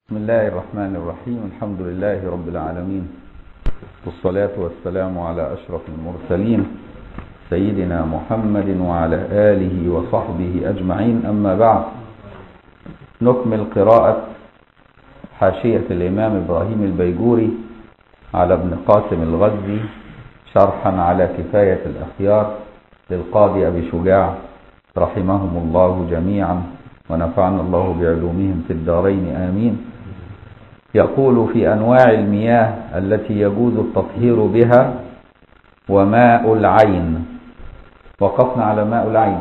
بسم الله الرحمن الرحيم الحمد لله رب العالمين والصلاة والسلام على أشرف المرسلين سيدنا محمد وعلى آله وصحبه أجمعين أما بعد نكمل قراءة حاشية الإمام إبراهيم البيجوري على ابن قاسم الغزي شرحا على كفاية الأخيار للقاضي أبي شجاع رحمهم الله جميعا ونفعنا الله بعلومهم في الدارين آمين يقول في أنواع المياه التي يجوز التطهير بها وماء العين وقفنا على ماء العين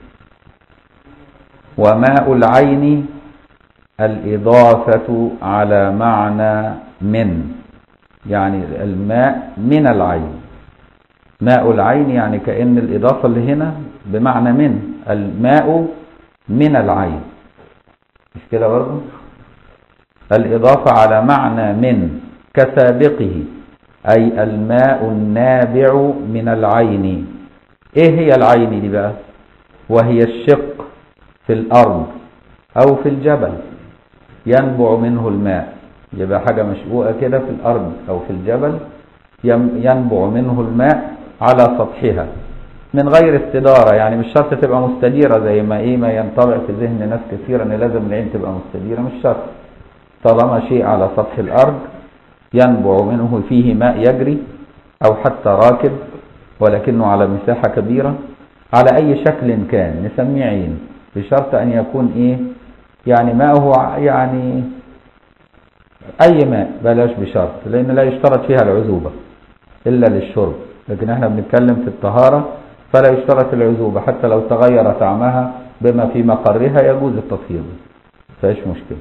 وماء العين الإضافة على معنى من يعني الماء من العين ماء العين يعني كأن الإضافة اللي هنا بمعنى من الماء من العين مش كده برضه الإضافة على معنى من كسابقه أي الماء النابع من العين إيه هي العين دي بقى وهي الشق في الأرض أو في الجبل ينبع منه الماء يبقى حاجة مشقوقة كده في الأرض أو في الجبل ينبع منه الماء على سطحها من غير استدارة يعني مش شرط تبقى مستديرة زي ما ايه ما ينطبع في ذهن ناس كثير ان لازم العين تبقى مستديرة مش شرط طالما شيء على سطح الارض ينبع منه فيه ماء يجري او حتى راكد ولكنه على مساحة كبيرة على اي شكل كان نسميه عين بشرط ان يكون ايه يعني ماءه يعني اي ماء بلاش بشرط لان لا يشترط فيها العذوبة الا للشرب لكن احنا بنتكلم في الطهارة فلا يشترط العذوبة حتى لو تغير طعمها بما في مقرها يجوز التطهير فايش مشكلة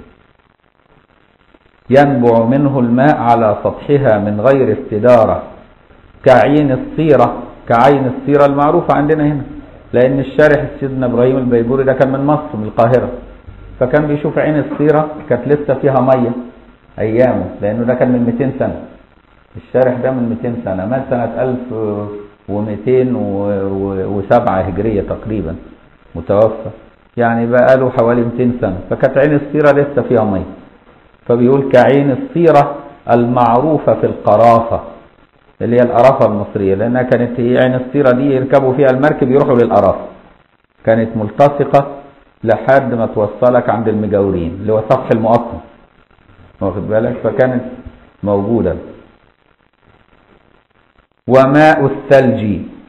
ينبع منه الماء على سطحها من غير استدارة كعين الصيرة كعين الصيرة المعروفة عندنا هنا لأن الشارح سيدنا إبراهيم البيبوري ده كان من مصر من القاهرة فكان بيشوف عين الصيرة كانت لسه فيها مية أيامه لأنه ده كان من 200 سنة الشارح ده من 200 سنة مات سنة 1207 هجرية تقريبا متوفى يعني بقى له حوالي 200 سنة فكانت عين الصيرة لسه فيها مية فبيقول كعين الصيرة المعروفة في القرافة اللي هي القرافة المصرية لأنها كانت هي عين الصيرة دي يركبوا فيها المركب يروحوا للقرافة كانت ملتصقة لحد ما توصلك عند المجاورين اللي هو سطح المقطم واخد بالك فكانت موجودة وماء الثلج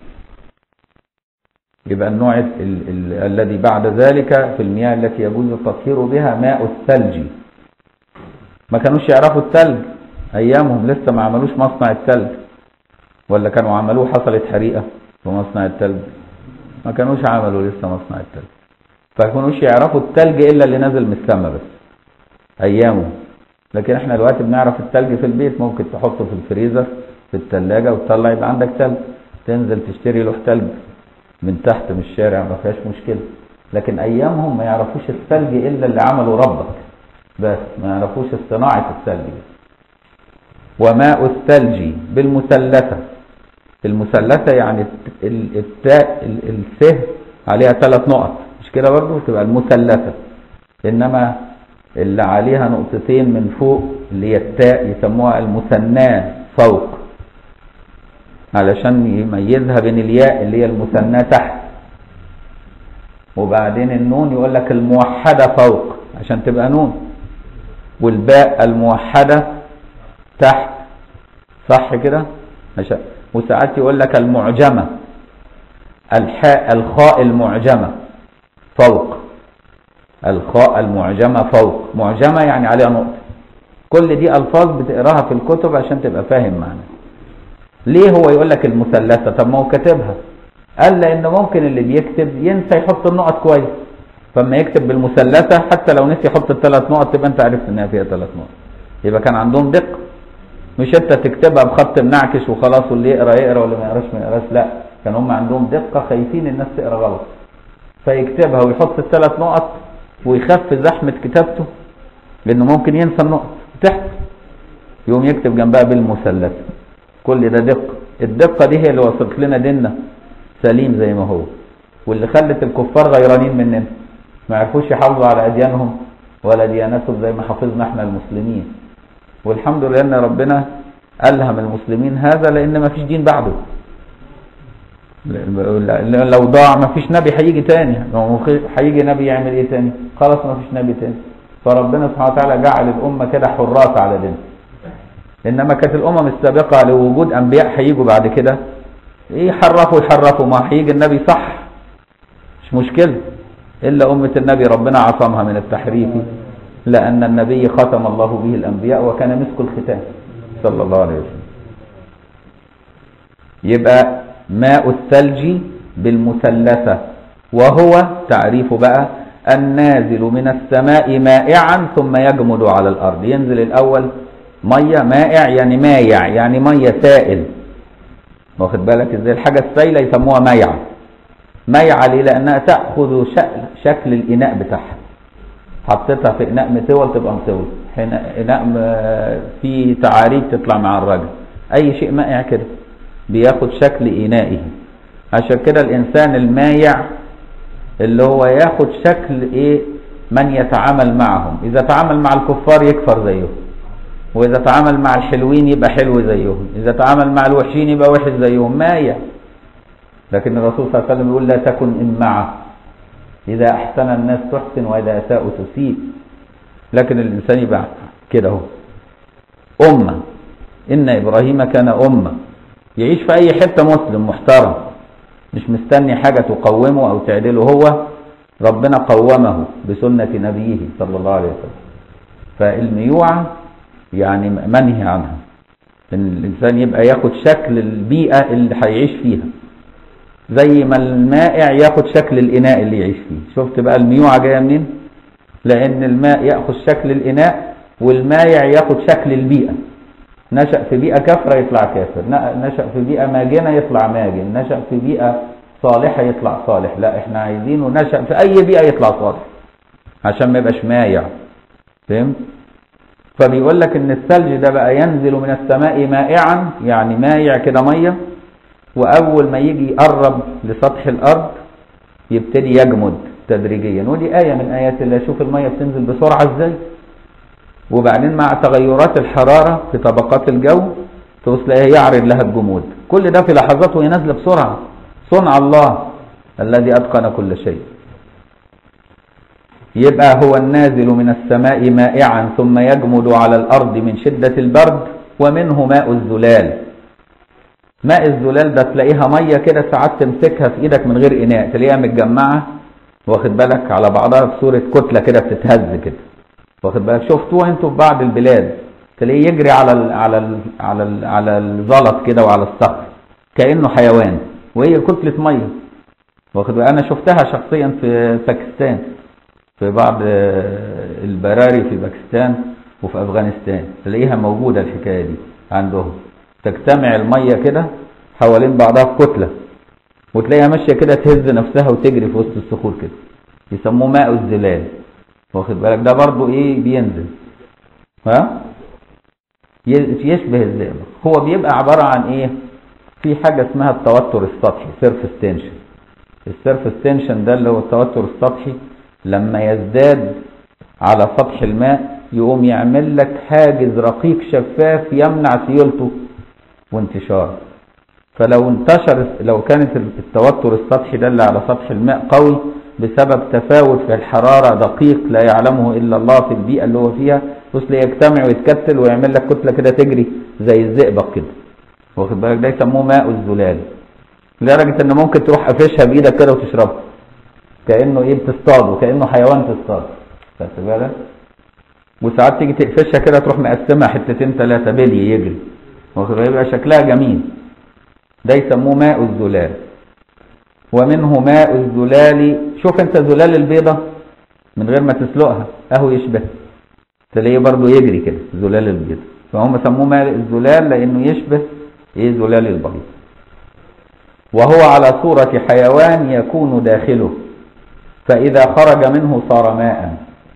يبقى النوع ال ال الذي بعد ذلك في المياه التي يجوز التطهير بها ماء الثلج ما كانوش يعرفوا الثلج ايامهم لسه ما عملوش مصنع الثلج ولا كانوا عملوه حصلت حريقه في مصنع الثلج ما كانوش عملوا لسه مصنع الثلج فكانوش يعرفوا الثلج الا اللي نزل من السماء بس ايامهم لكن احنا دلوقتي بنعرف الثلج في البيت ممكن تحطه في الفريزر في الثلاجه وتطلع يبقى عندك ثلج تنزل تشتري له ثلج من تحت من الشارع ما فيهاش مشكله لكن ايامهم ما يعرفوش الثلج الا اللي عمله ربك بس ما يعرفوش صناعه الثلج وماء الثلج بالمثلثه المثلثه يعني التاء السه عليها ثلاث نقط مش كده برضه تبقى المثلثه انما اللي عليها نقطتين من فوق اللي هي التاء يسموها المثناه فوق علشان يميزها بين الياء اللي هي المثناه تحت وبعدين النون يقول لك الموحده فوق عشان تبقى نون والباء الموحده تحت صح كده عشان وساعات يقول لك المعجمه الحاء الخاء المعجمه فوق الخاء المعجمه فوق معجمه يعني عليها نقطه كل دي الفاظ بتقراها في الكتب عشان تبقى فاهم معنى ليه هو يقول لك المثلثه طب ما هو كاتبها قال لان ممكن اللي بيكتب ينسى يحط النقط كويس فما يكتب بالمثلثه حتى لو نسي يحط الثلاث نقط تبقى انت عرفت انها فيها ثلاث نقط يبقى كان عندهم دقه مش انت تكتبها بخط منعكش وخلاص واللي يقرا يقرا واللي ما يقراش ما يقراش لا كان هم عندهم دقه خايفين الناس تقرا غلط فيكتبها ويحط الثلاث نقط ويخفف زحمه كتابته لانه ممكن ينسى النقط تحت يقوم يكتب جنبها بالمثلث كل ده دقه الدقه دي هي اللي وصلت لنا ديننا سليم زي ما هو واللي خلت الكفار غيرانين مننا ما عرفوش يحافظوا على اديانهم ولا ديانتهم زي ما حافظنا احنا المسلمين والحمد لله ان ربنا الهم المسلمين هذا لان ما فيش دين بعده لو ضاع ما فيش نبي هيجي تاني لو هيجي نبي يعمل ايه تاني خلاص ما فيش نبي تاني فربنا سبحانه وتعالى جعل الامه كده حراس على دين انما كانت الامم السابقه لوجود انبياء هيجوا بعد كده يحرفوا يحرفوا ما هيجي النبي صح مش مشكله الا امه النبي ربنا عصمها من التحريف لان النبي ختم الله به الانبياء وكان مسك الختام صلى الله عليه وسلم يبقى ماء الثلج بالمثلثة وهو تعريف بقى النازل من السماء مائعا ثم يجمد على الأرض ينزل الأول مية مائع يعني مايع يعني مية سائل واخد بالك ازاي الحاجة السائلة يسموها مايعة مايعة ليه لأنها تأخذ شكل الإناء بتاعها حطيتها في إناء مسول تبقى مسول إناء في تعاريف تطلع مع الراجل أي شيء مائع كده بياخد شكل إنائه عشان كده الإنسان المايع اللي هو ياخد شكل إيه من يتعامل معهم إذا تعامل مع الكفار يكفر زيهم وإذا تعامل مع الحلوين يبقى حلو زيهم إذا تعامل مع الوحشين يبقى وحش زيهم مايع لكن الرسول صلى الله عليه وسلم يقول لا تكن إمعة إذا أحسن الناس تحسن وإذا أساءوا تسيء لكن الإنسان يبقى كده هو أمة إن إبراهيم كان أمة يعيش في أي حتة مسلم محترم مش مستني حاجة تقومه أو تعدله هو ربنا قومه بسنة نبيه صلى الله عليه وسلم فالميوعة يعني منهي عنها ان الانسان يبقى ياخد شكل البيئة اللي هيعيش فيها زي ما المائع ياخد شكل الاناء اللي يعيش فيه شفت بقى الميوعة جاية منين لان الماء ياخد شكل الاناء والمائع ياخد شكل البيئة نشأ في بيئة كافرة يطلع كافر نشأ في بيئة ماجنة يطلع ماجن نشأ في بيئة صالحة يطلع صالح لا احنا عايزينه نشأ في اي بيئة يطلع صالح عشان ما يبقاش مايع فهمت فبيقول لك ان الثلج ده بقى ينزل من السماء مائعا يعني مايع كده ميه واول ما يجي يقرب لسطح الارض يبتدي يجمد تدريجيا ودي ايه من ايات الله شوف الميه بتنزل بسرعه ازاي وبعدين مع تغيرات الحراره في طبقات الجو تبص تلاقيها يعرض لها الجمود كل ده في لحظات وهي نازله بسرعه صنع الله الذي اتقن كل شيء يبقى هو النازل من السماء مائعا ثم يجمد على الأرض من شدة البرد ومنه ماء الزلال ماء الزلال ده تلاقيها مية كده ساعات تمسكها في ايدك من غير اناء تلاقيها متجمعة واخد بالك على بعضها في صورة كتلة كده بتتهز كده واخد بالك شفتوها انتوا في بعض البلاد تلاقيه يجري على ال على ال على ال على الزلط كده وعلى الصخر كأنه حيوان وهي كتلة مية واخد بالك انا شفتها شخصيا في باكستان في بعض البراري في باكستان وفي افغانستان تلاقيها موجودة الحكاية دي عندهم تجتمع المية كده حوالين بعضها في كتلة وتلاقيها ماشية كده تهز نفسها وتجري في وسط الصخور كده يسموه ماء الزلال واخد بالك ده برضو ايه بينزل ها يشبه الزئبق هو بيبقى عبارة عن ايه في حاجة اسمها التوتر السطحي سيرفس تنشن السيرفس تنشن ده اللي هو التوتر السطحي لما يزداد على سطح الماء يقوم يعمل لك حاجز رقيق شفاف يمنع سيولته وانتشاره فلو انتشر لو كانت التوتر السطحي ده اللي على سطح الماء قوي بسبب تفاوت في الحرارة دقيق لا يعلمه إلا الله في البيئة اللي هو فيها تلاقيه يجتمع ويتكتل ويعمل لك كتلة كده تجري زي الزئبق كده واخد بالك ده يسموه ماء الزلال لدرجة ان ممكن تروح قافشها بايدك كده وتشربها كانه ايه بتصطاده كانه حيوان تصطاد خدت بالك وساعات تيجي تقفشها كده تروح مقسمها حتتين ثلاثه بلي يجري واخد يبقى شكلها جميل ده يسموه ماء الزلال ومنه ماء الزلال شوف انت زلال البيضة من غير ما تسلقها اهو يشبه تلاقيه برضو يجري كده زلال البيضة فهم سموه ماء الزلال لانه يشبه ايه زلال البيض وهو على صورة حيوان يكون داخله فإذا خرج منه صار ماء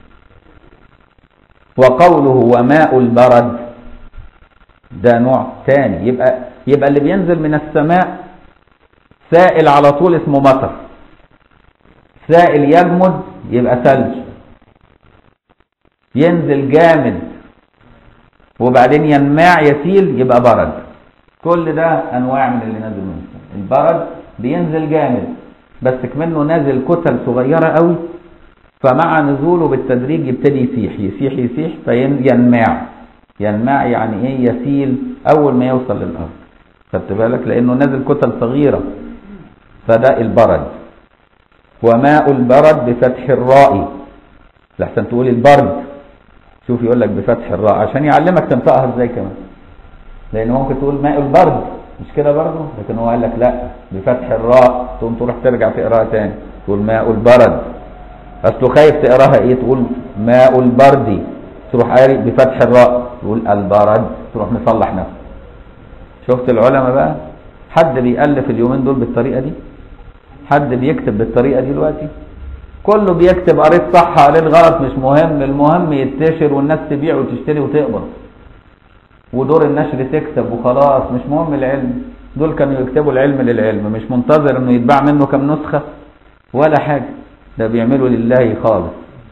وقوله وماء البرد ده نوع تاني يبقى يبقى اللي بينزل من السماء سائل على طول اسمه مطر سائل يجمد يبقى ثلج ينزل جامد وبعدين ينماع يسيل يبقى برد كل ده انواع من اللي نازل منه البرد بينزل جامد بس كمنه نازل كتل صغيره قوي فمع نزوله بالتدريج يبتدي يسيح يسيح يسيح فينماع ينماع يعني ايه يسيل اول ما يوصل للارض خدت بالك لانه نازل كتل صغيره فده البرد وماء البرد بفتح الراء لحسن تقول البرد شوف يقول لك بفتح الراء عشان يعلمك تنطقها ازاي كمان لان ممكن تقول ماء البرد مش كده برضه لكن هو قال لك لا بفتح الراء تقوم تروح ترجع تقراها تاني تقول ماء البرد اصله خايف تقراها ايه تقول ماء البرد تروح قاري بفتح الراء تقول البرد تروح مصلح نفسك شفت العلماء بقى حد بيألف اليومين دول بالطريقه دي حد بيكتب بالطريقه دي دلوقتي كله بيكتب قريت صح قريت غلط مش مهم المهم ينتشر والناس تبيع وتشتري وتقبض ودور النشر تكسب وخلاص مش مهم العلم دول كانوا يكتبوا العلم للعلم مش منتظر انه يتباع منه كم نسخة ولا حاجة ده بيعملوا لله خالص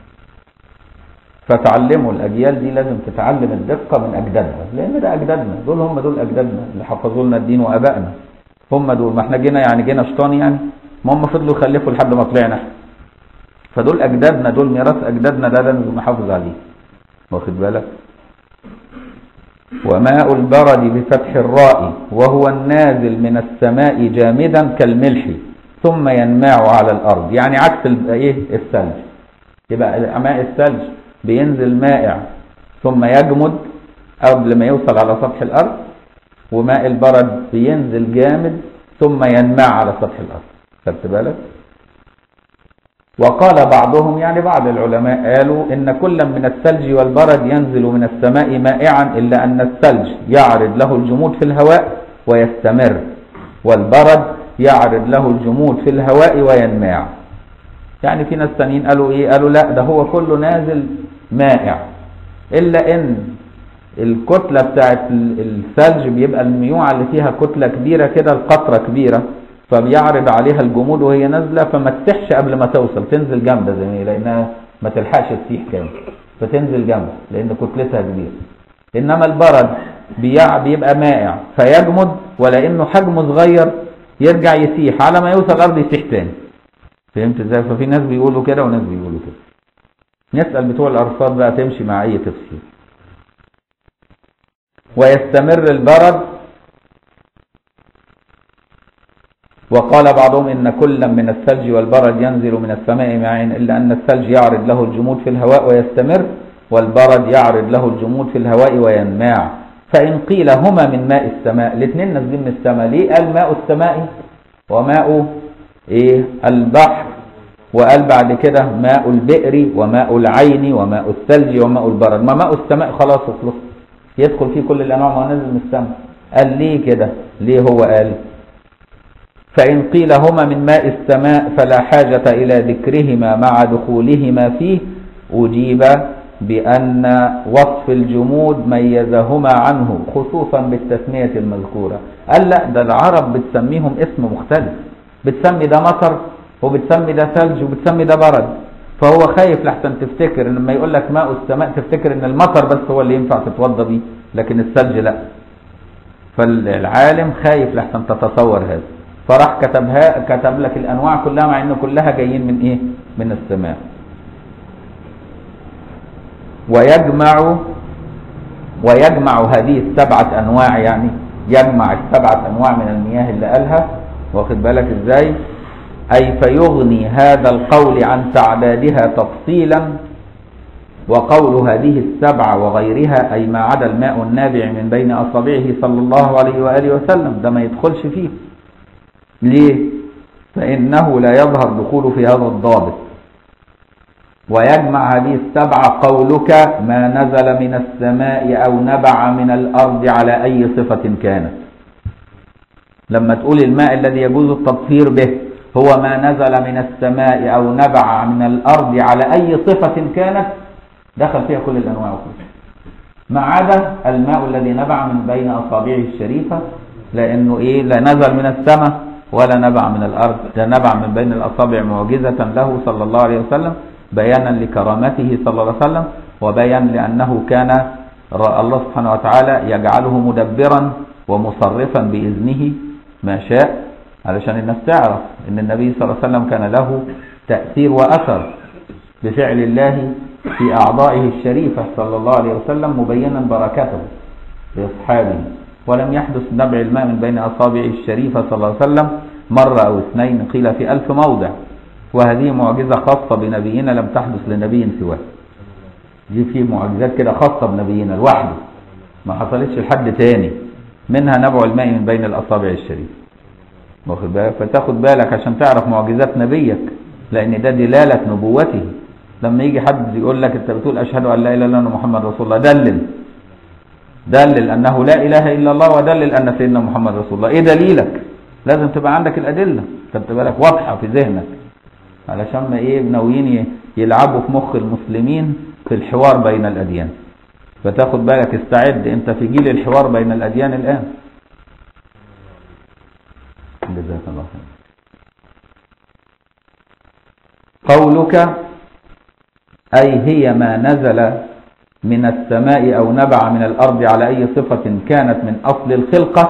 فتعلموا الاجيال دي لازم تتعلم الدقة من اجدادها لان ده اجدادنا دول هم دول اجدادنا اللي حفظوا لنا الدين وابائنا هم دول ما احنا جينا يعني جينا شيطان يعني ما هم فضلوا يخلفوا لحد ما طلعنا فدول اجدادنا دول ميراث اجدادنا ده لازم نحافظ عليه واخد بالك وماء البرد بفتح الراء وهو النازل من السماء جامدا كالملح ثم ينماع على الارض يعني عكس ايه الثلج يبقى ماء الثلج بينزل مائع ثم يجمد قبل ما يوصل على سطح الارض وماء البرد بينزل جامد ثم ينماع على سطح الارض خدت بالك وقال بعضهم يعني بعض العلماء قالوا إن كل من الثلج والبرد ينزل من السماء مائعا إلا أن الثلج يعرض له الجمود في الهواء ويستمر والبرد يعرض له الجمود في الهواء وينماع يعني في ناس تانيين قالوا إيه قالوا لا ده هو كله نازل مائع إلا إن الكتلة بتاعت الثلج بيبقى الميوعة اللي فيها كتلة كبيرة كده القطرة كبيرة فبيعرض عليها الجمود وهي نازله فما تسحش قبل ما توصل تنزل جامده زي ما هي لانها ما تلحقش تسيح كامل فتنزل جامده لان كتلتها كبيره انما البرد بيبقى مائع فيجمد ولانه حجمه صغير يرجع يسيح على ما يوصل الارض يسيح تاني فهمت ازاي ففي ناس بيقولوا كده وناس بيقولوا كده نسال بتوع الارصاد بقى تمشي مع اي تفسير ويستمر البرد وقال بعضهم إن كلا من الثلج والبرد ينزل من السماء معين إلا أن الثلج يعرض له الجمود في الهواء ويستمر والبرد يعرض له الجمود في الهواء وينماع فإن قيل هما من ماء السماء الاثنين نازلين من السماء ليه قال ماء السماء وماء إيه البحر وقال بعد كده ماء البئر وماء العين وماء الثلج وماء البرد ما ماء السماء خلاص وخلص يدخل فيه كل الأنواع ما نزل من السماء قال ليه كده ليه هو قال فإن قيل هما من ماء السماء فلا حاجة إلى ذكرهما مع دخولهما فيه أجيب بأن وصف الجمود ميزهما عنه خصوصا بالتسمية المذكورة قال لا ده العرب بتسميهم اسم مختلف بتسمي ده مطر وبتسمي ده ثلج وبتسمي ده برد فهو خايف لحسن تفتكر ان لما يقول لك ماء السماء تفتكر ان المطر بس هو اللي ينفع تتوضى بيه لكن الثلج لا فالعالم خايف لحسن تتصور هذا فراح كتبها كتب لك الانواع كلها مع ان كلها جايين من ايه من السماء ويجمع ويجمع هذه السبعة انواع يعني يجمع السبعة انواع من المياه اللي قالها واخد بالك ازاي اي فيغني هذا القول عن تعدادها تفصيلا وقول هذه السبعة وغيرها أي ما عدا الماء النابع من بين أصابعه صلى الله عليه وآله وسلم ده ما يدخلش فيه ليه فإنه لا يظهر دخوله في هذا الضابط ويجمع هذه السبعة قولك ما نزل من السماء أو نبع من الأرض على أي صفة كانت لما تقول الماء الذي يجوز التطهير به هو ما نزل من السماء أو نبع من الأرض على أي صفة كانت دخل فيها كل الأنواع وكل ما عدا الماء الذي نبع من بين أصابعه الشريفة لأنه إيه لا نزل من السماء ولا نبع من الأرض ده نبع من بين الأصابع معجزة له صلى الله عليه وسلم بيانا لكرامته صلى الله عليه وسلم وبيان لأنه كان الله سبحانه وتعالى يجعله مدبرا ومصرفا بإذنه ما شاء علشان الناس تعرف ان النبي صلى الله عليه وسلم كان له تأثير وأثر بفعل الله في أعضائه الشريفة صلى الله عليه وسلم مبينا بركته لأصحابه ولم يحدث نبع الماء من بين أصابعه الشريفة صلى الله عليه وسلم مرة أو اثنين قيل في ألف موضع وهذه معجزة خاصة بنبينا لم تحدث لنبي سواه دي في معجزات كده خاصة بنبينا لوحده ما حصلتش لحد تاني منها نبع الماء من بين الأصابع الشريفة واخد بالك فتاخد بالك عشان تعرف معجزات نبيك لأن ده دلالة نبوته لما يجي حد يقول لك انت بتقول أشهد أن لا إله إلا الله محمد رسول الله دلل دلل أنه لا إله إلا الله ودلل أن سيدنا محمد رسول الله إيه دليلك لازم تبقى عندك الأدلة خدت بالك واضحة في ذهنك علشان ما إيه ناويين يلعبوا في مخ المسلمين في الحوار بين الأديان فتاخد بالك استعد انت في جيل الحوار بين الأديان الآن جزاك الله خير قولك أي هي ما نزل من السماء أو نبع من الأرض على أي صفة كانت من أصل الخلقة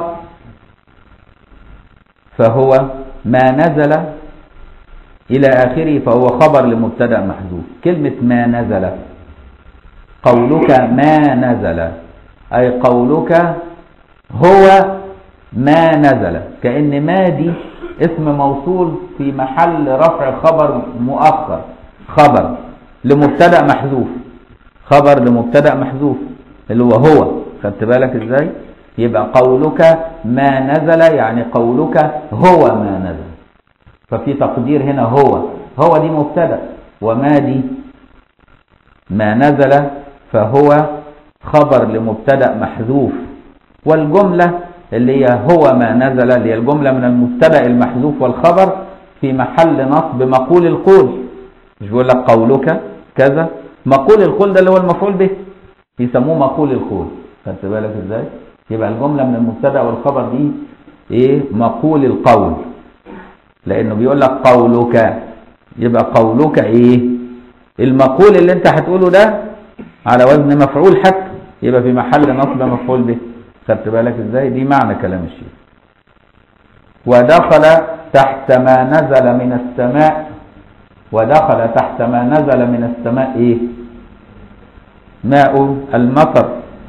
فهو ما نزل إلى آخره فهو خبر لمبتدأ محذوف كلمة ما نزل قولك ما نزل أي قولك هو ما نزل كأن ما دي اسم موصول في محل رفع خبر مؤخر خبر لمبتدا محذوف خبر لمبتدا محذوف اللي هو هو خدت بالك ازاي يبقى قولك ما نزل يعني قولك هو ما نزل ففي تقدير هنا هو هو دي مبتدا وما دي ما نزل فهو خبر لمبتدا محذوف والجمله اللي هي هو ما نزل اللي هي الجمله من المبتدا المحذوف والخبر في محل نصب مقول القول مش بيقول لك قولك كذا مقول القول ده اللي هو المفعول به بيسموه مقول القول خدت بالك ازاي يبقى الجمله من المبتدا والخبر دي ايه مقول القول لانه بيقول لك قولك يبقى قولك ايه المقول اللي انت هتقوله ده على وزن مفعول حتى يبقى في محل نصب مفعول به خدت بالك ازاي دي معنى كلام الشيخ ودخل تحت ما نزل من السماء ودخل تحت ما نزل من السماء ايه ماء المطر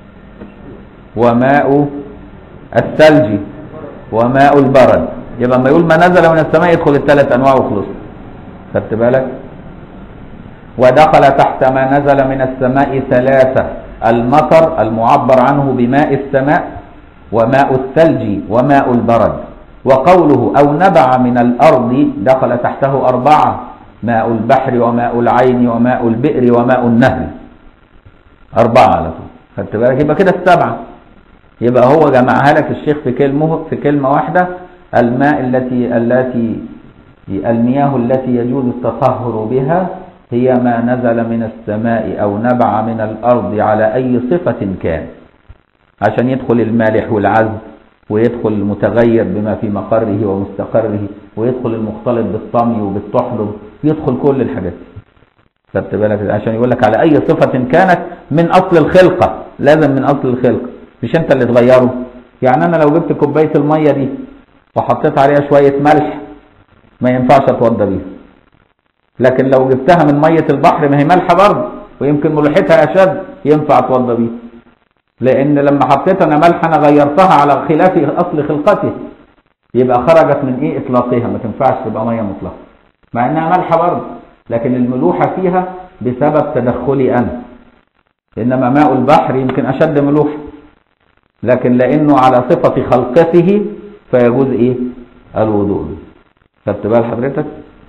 وماء الثلج وماء البرد يبقى لما يقول ما نزل من السماء يدخل الثلاث انواع وخلص خدت بالك ودخل تحت ما نزل من السماء ثلاثه المطر المعبر عنه بماء السماء وماء الثلج وماء البرد وقوله او نبع من الارض دخل تحته اربعه ماء البحر وماء العين وماء البئر وماء النهر أربعة على طول خدت بالك يبقى كده السبعة يبقى هو جمعها لك الشيخ في كلمة في كلمة واحدة الماء التي التي المياه التي يجوز التطهر بها هي ما نزل من السماء أو نبع من الأرض على أي صفة كان عشان يدخل المالح والعذب ويدخل المتغير بما في مقره ومستقره ويدخل المختلط بالطمي وبالطحلب يدخل كل الحاجات خدت بالك عشان يقول لك على اي صفه كانت من اصل الخلقه لازم من اصل الخلقه مش انت اللي تغيره يعني انا لو جبت كوبايه الميه دي وحطيت عليها شويه ملح ما ينفعش اتوضى بيها لكن لو جبتها من ميه البحر ما هي مالحه برضه ويمكن ملوحتها اشد ينفع اتوضى بيها لان لما حطيت انا ملح انا غيرتها على خلاف اصل خلقته يبقى خرجت من ايه اطلاقها ما تنفعش تبقى ميه مطلقه مع انها مالحه برضه لكن الملوحه فيها بسبب تدخلي انا انما ماء البحر يمكن اشد ملوحه لكن لانه على صفه خلقته فيجوز ايه الوضوء به خدت بال حضرتك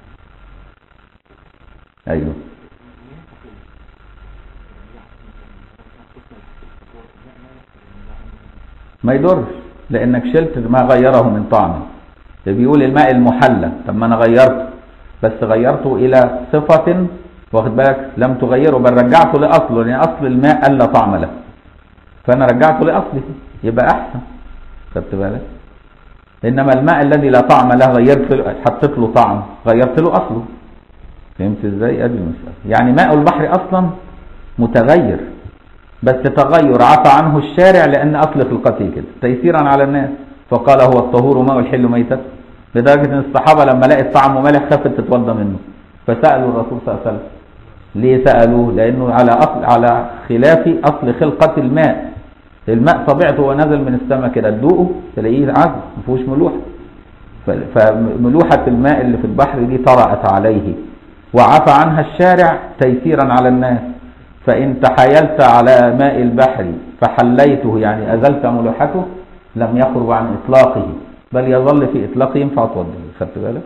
ايوه ما يضرش لانك شلت ما غيره من طعمه بيقول الماء المحلى طب ما انا غيرته بس غيرته الى صفة واخد بالك لم تغيره بل رجعته لاصله لان اصل الماء الا طعم له فانا رجعته لاصله يبقى احسن خدت بالك انما الماء الذي لا طعم له غيرت له حطيت له طعم غيرت له اصله فهمت ازاي ادي المساله يعني ماء البحر اصلا متغير بس تغير عفى عنه الشارع لأن أصل خلقته كده تيسيرا على الناس فقال هو الطهور ماء الحل ميتة لدرجة أن الصحابة لما لقت طعمه مالح خفت تتوضى منه فسألوا الرسول صلى الله عليه وسلم ليه سألوه لأنه على أصل على خلاف أصل خلقة الماء الماء طبيعته هو نازل من السماء كده تدوقه تلاقيه عذب ما فيهوش ملوحة فملوحة الماء اللي في البحر دي طرأت عليه وعفى عنها الشارع تيسيرا على الناس فإن تحايلت على ماء البحر فحليته يعني أزلت ملوحته لم يخرج عن إطلاقه بل يظل في إطلاقه ينفع توضي خدت بالك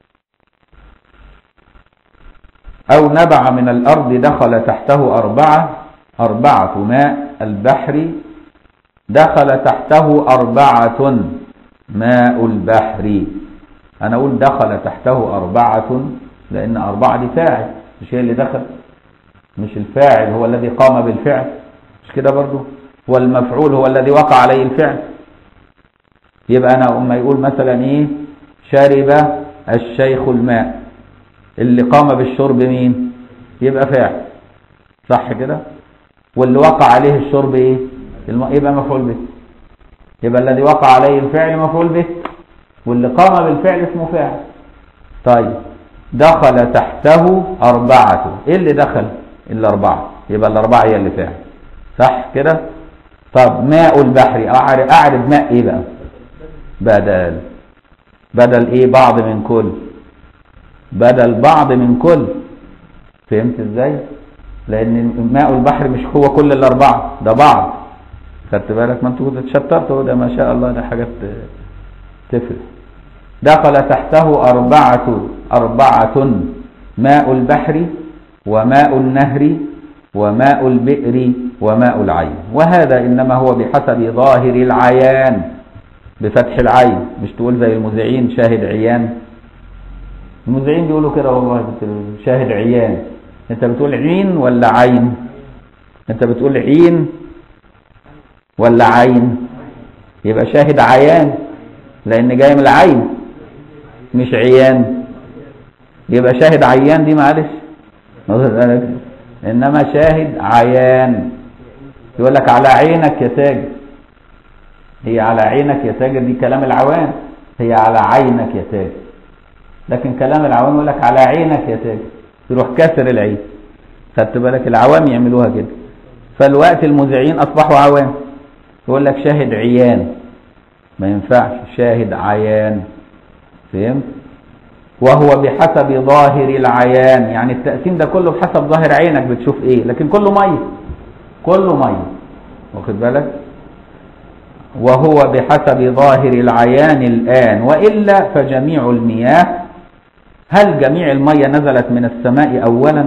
أو نبع من الأرض دخل تحته أربعة أربعة ماء البحر دخل تحته أربعة ماء البحر أنا أقول دخل تحته أربعة لأن أربعة دي فاعل مش هي اللي دخل مش الفاعل هو الذي قام بالفعل مش كده برضو والمفعول هو الذي وقع عليه الفعل يبقى أنا أما يقول مثلا إيه شرب الشيخ الماء اللي قام بالشرب مين يبقى فاعل صح كده واللي وقع عليه الشرب ايه يبقى مفعول به يبقى الذي وقع عليه الفعل مفعول به واللي قام بالفعل اسمه فاعل طيب دخل تحته أربعة ايه اللي دخل الأربعة يبقى الأربعة هي اللي فاعل صح كده طب ماء البحر أعرف, أعرف ماء ايه بقى بدل بدل ايه بعض من كل بدل بعض من كل فهمت ازاي لان ماء البحر مش هو كل الاربعه ده بعض خدت بالك ما انتوا اتشطرتوا ده ما شاء الله ده حاجات تفرق دخل تحته أربعة أربعة ماء البحر وماء النهر وماء البئر وماء العين وهذا إنما هو بحسب ظاهر العيان بفتح العين مش تقول زي المذيعين شاهد عيان المذيعين بيقولوا كده والله شاهد عيان انت بتقول عين ولا عين انت بتقول عين ولا عين يبقى شاهد عيان لان جاي من العين مش عيان يبقى شاهد عيان دي معلش انما شاهد عيان يقول لك على عينك يا تاجر هي على عينك يا تاجر دي كلام العوام هي على عينك يا تاجر لكن كلام العوام يقول لك على عينك يا تاجر يروح كسر العين خدت بالك العوام يعملوها كده فالوقت المذيعين اصبحوا عوام يقول لك شاهد عيان ما ينفعش شاهد عيان فهمت وهو بحسب ظاهر العيان يعني التقسيم ده كله بحسب ظاهر عينك بتشوف ايه لكن كله ميه كله ميه واخد بالك وهو بحسب ظاهر العيان الآن وإلا فجميع المياه هل جميع المية نزلت من السماء أولا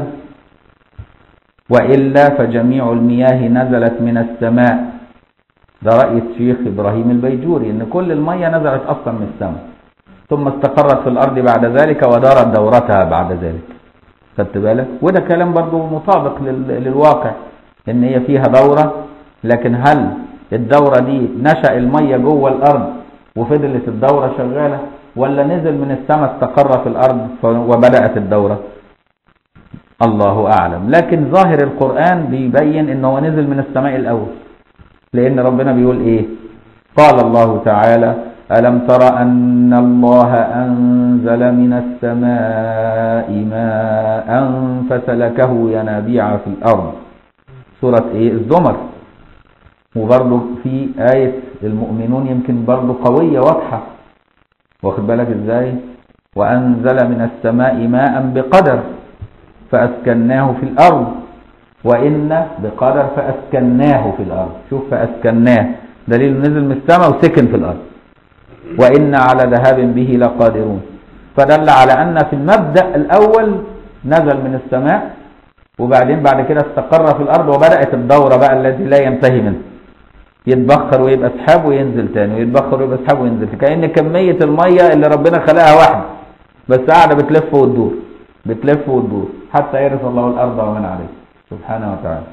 وإلا فجميع المياه نزلت من السماء ده رأي الشيخ إبراهيم البيجوري إن كل المية نزلت أصلا من السماء ثم استقرت في الأرض بعد ذلك ودارت دورتها بعد ذلك خدت بالك وده كلام برضو مطابق للواقع إن هي فيها دورة لكن هل الدورة دي نشأ المية جوه الأرض وفضلت الدورة شغالة ولا نزل من السماء استقر في الأرض وبدأت الدورة الله أعلم لكن ظاهر القرآن بيبين إنه نزل من السماء الأول لأن ربنا بيقول إيه قال الله تعالى ألم تر أن الله أنزل من السماء ماء فسلكه ينابيع في الأرض سورة إيه الزمر وبرضه في آية المؤمنون يمكن برضه قوية واضحة واخد بالك ازاي وأنزل من السماء ماء بقدر فأسكناه في الأرض وإن بقدر فأسكناه في الأرض شوف فأسكناه دليل نزل من السماء وسكن في الأرض وإن على ذهاب به لقادرون فدل على أن في المبدأ الأول نزل من السماء وبعدين بعد كده استقر في الأرض وبدأت الدورة بقى التي لا ينتهي منها يتبخر ويبقى سحاب وينزل تاني ويتبخر ويبقى سحاب وينزل كأن كمية المية اللي ربنا خلقها واحدة بس قاعدة بتلف وتدور بتلف وتدور حتى يرث الله الأرض ومن عليه سبحانه وتعالى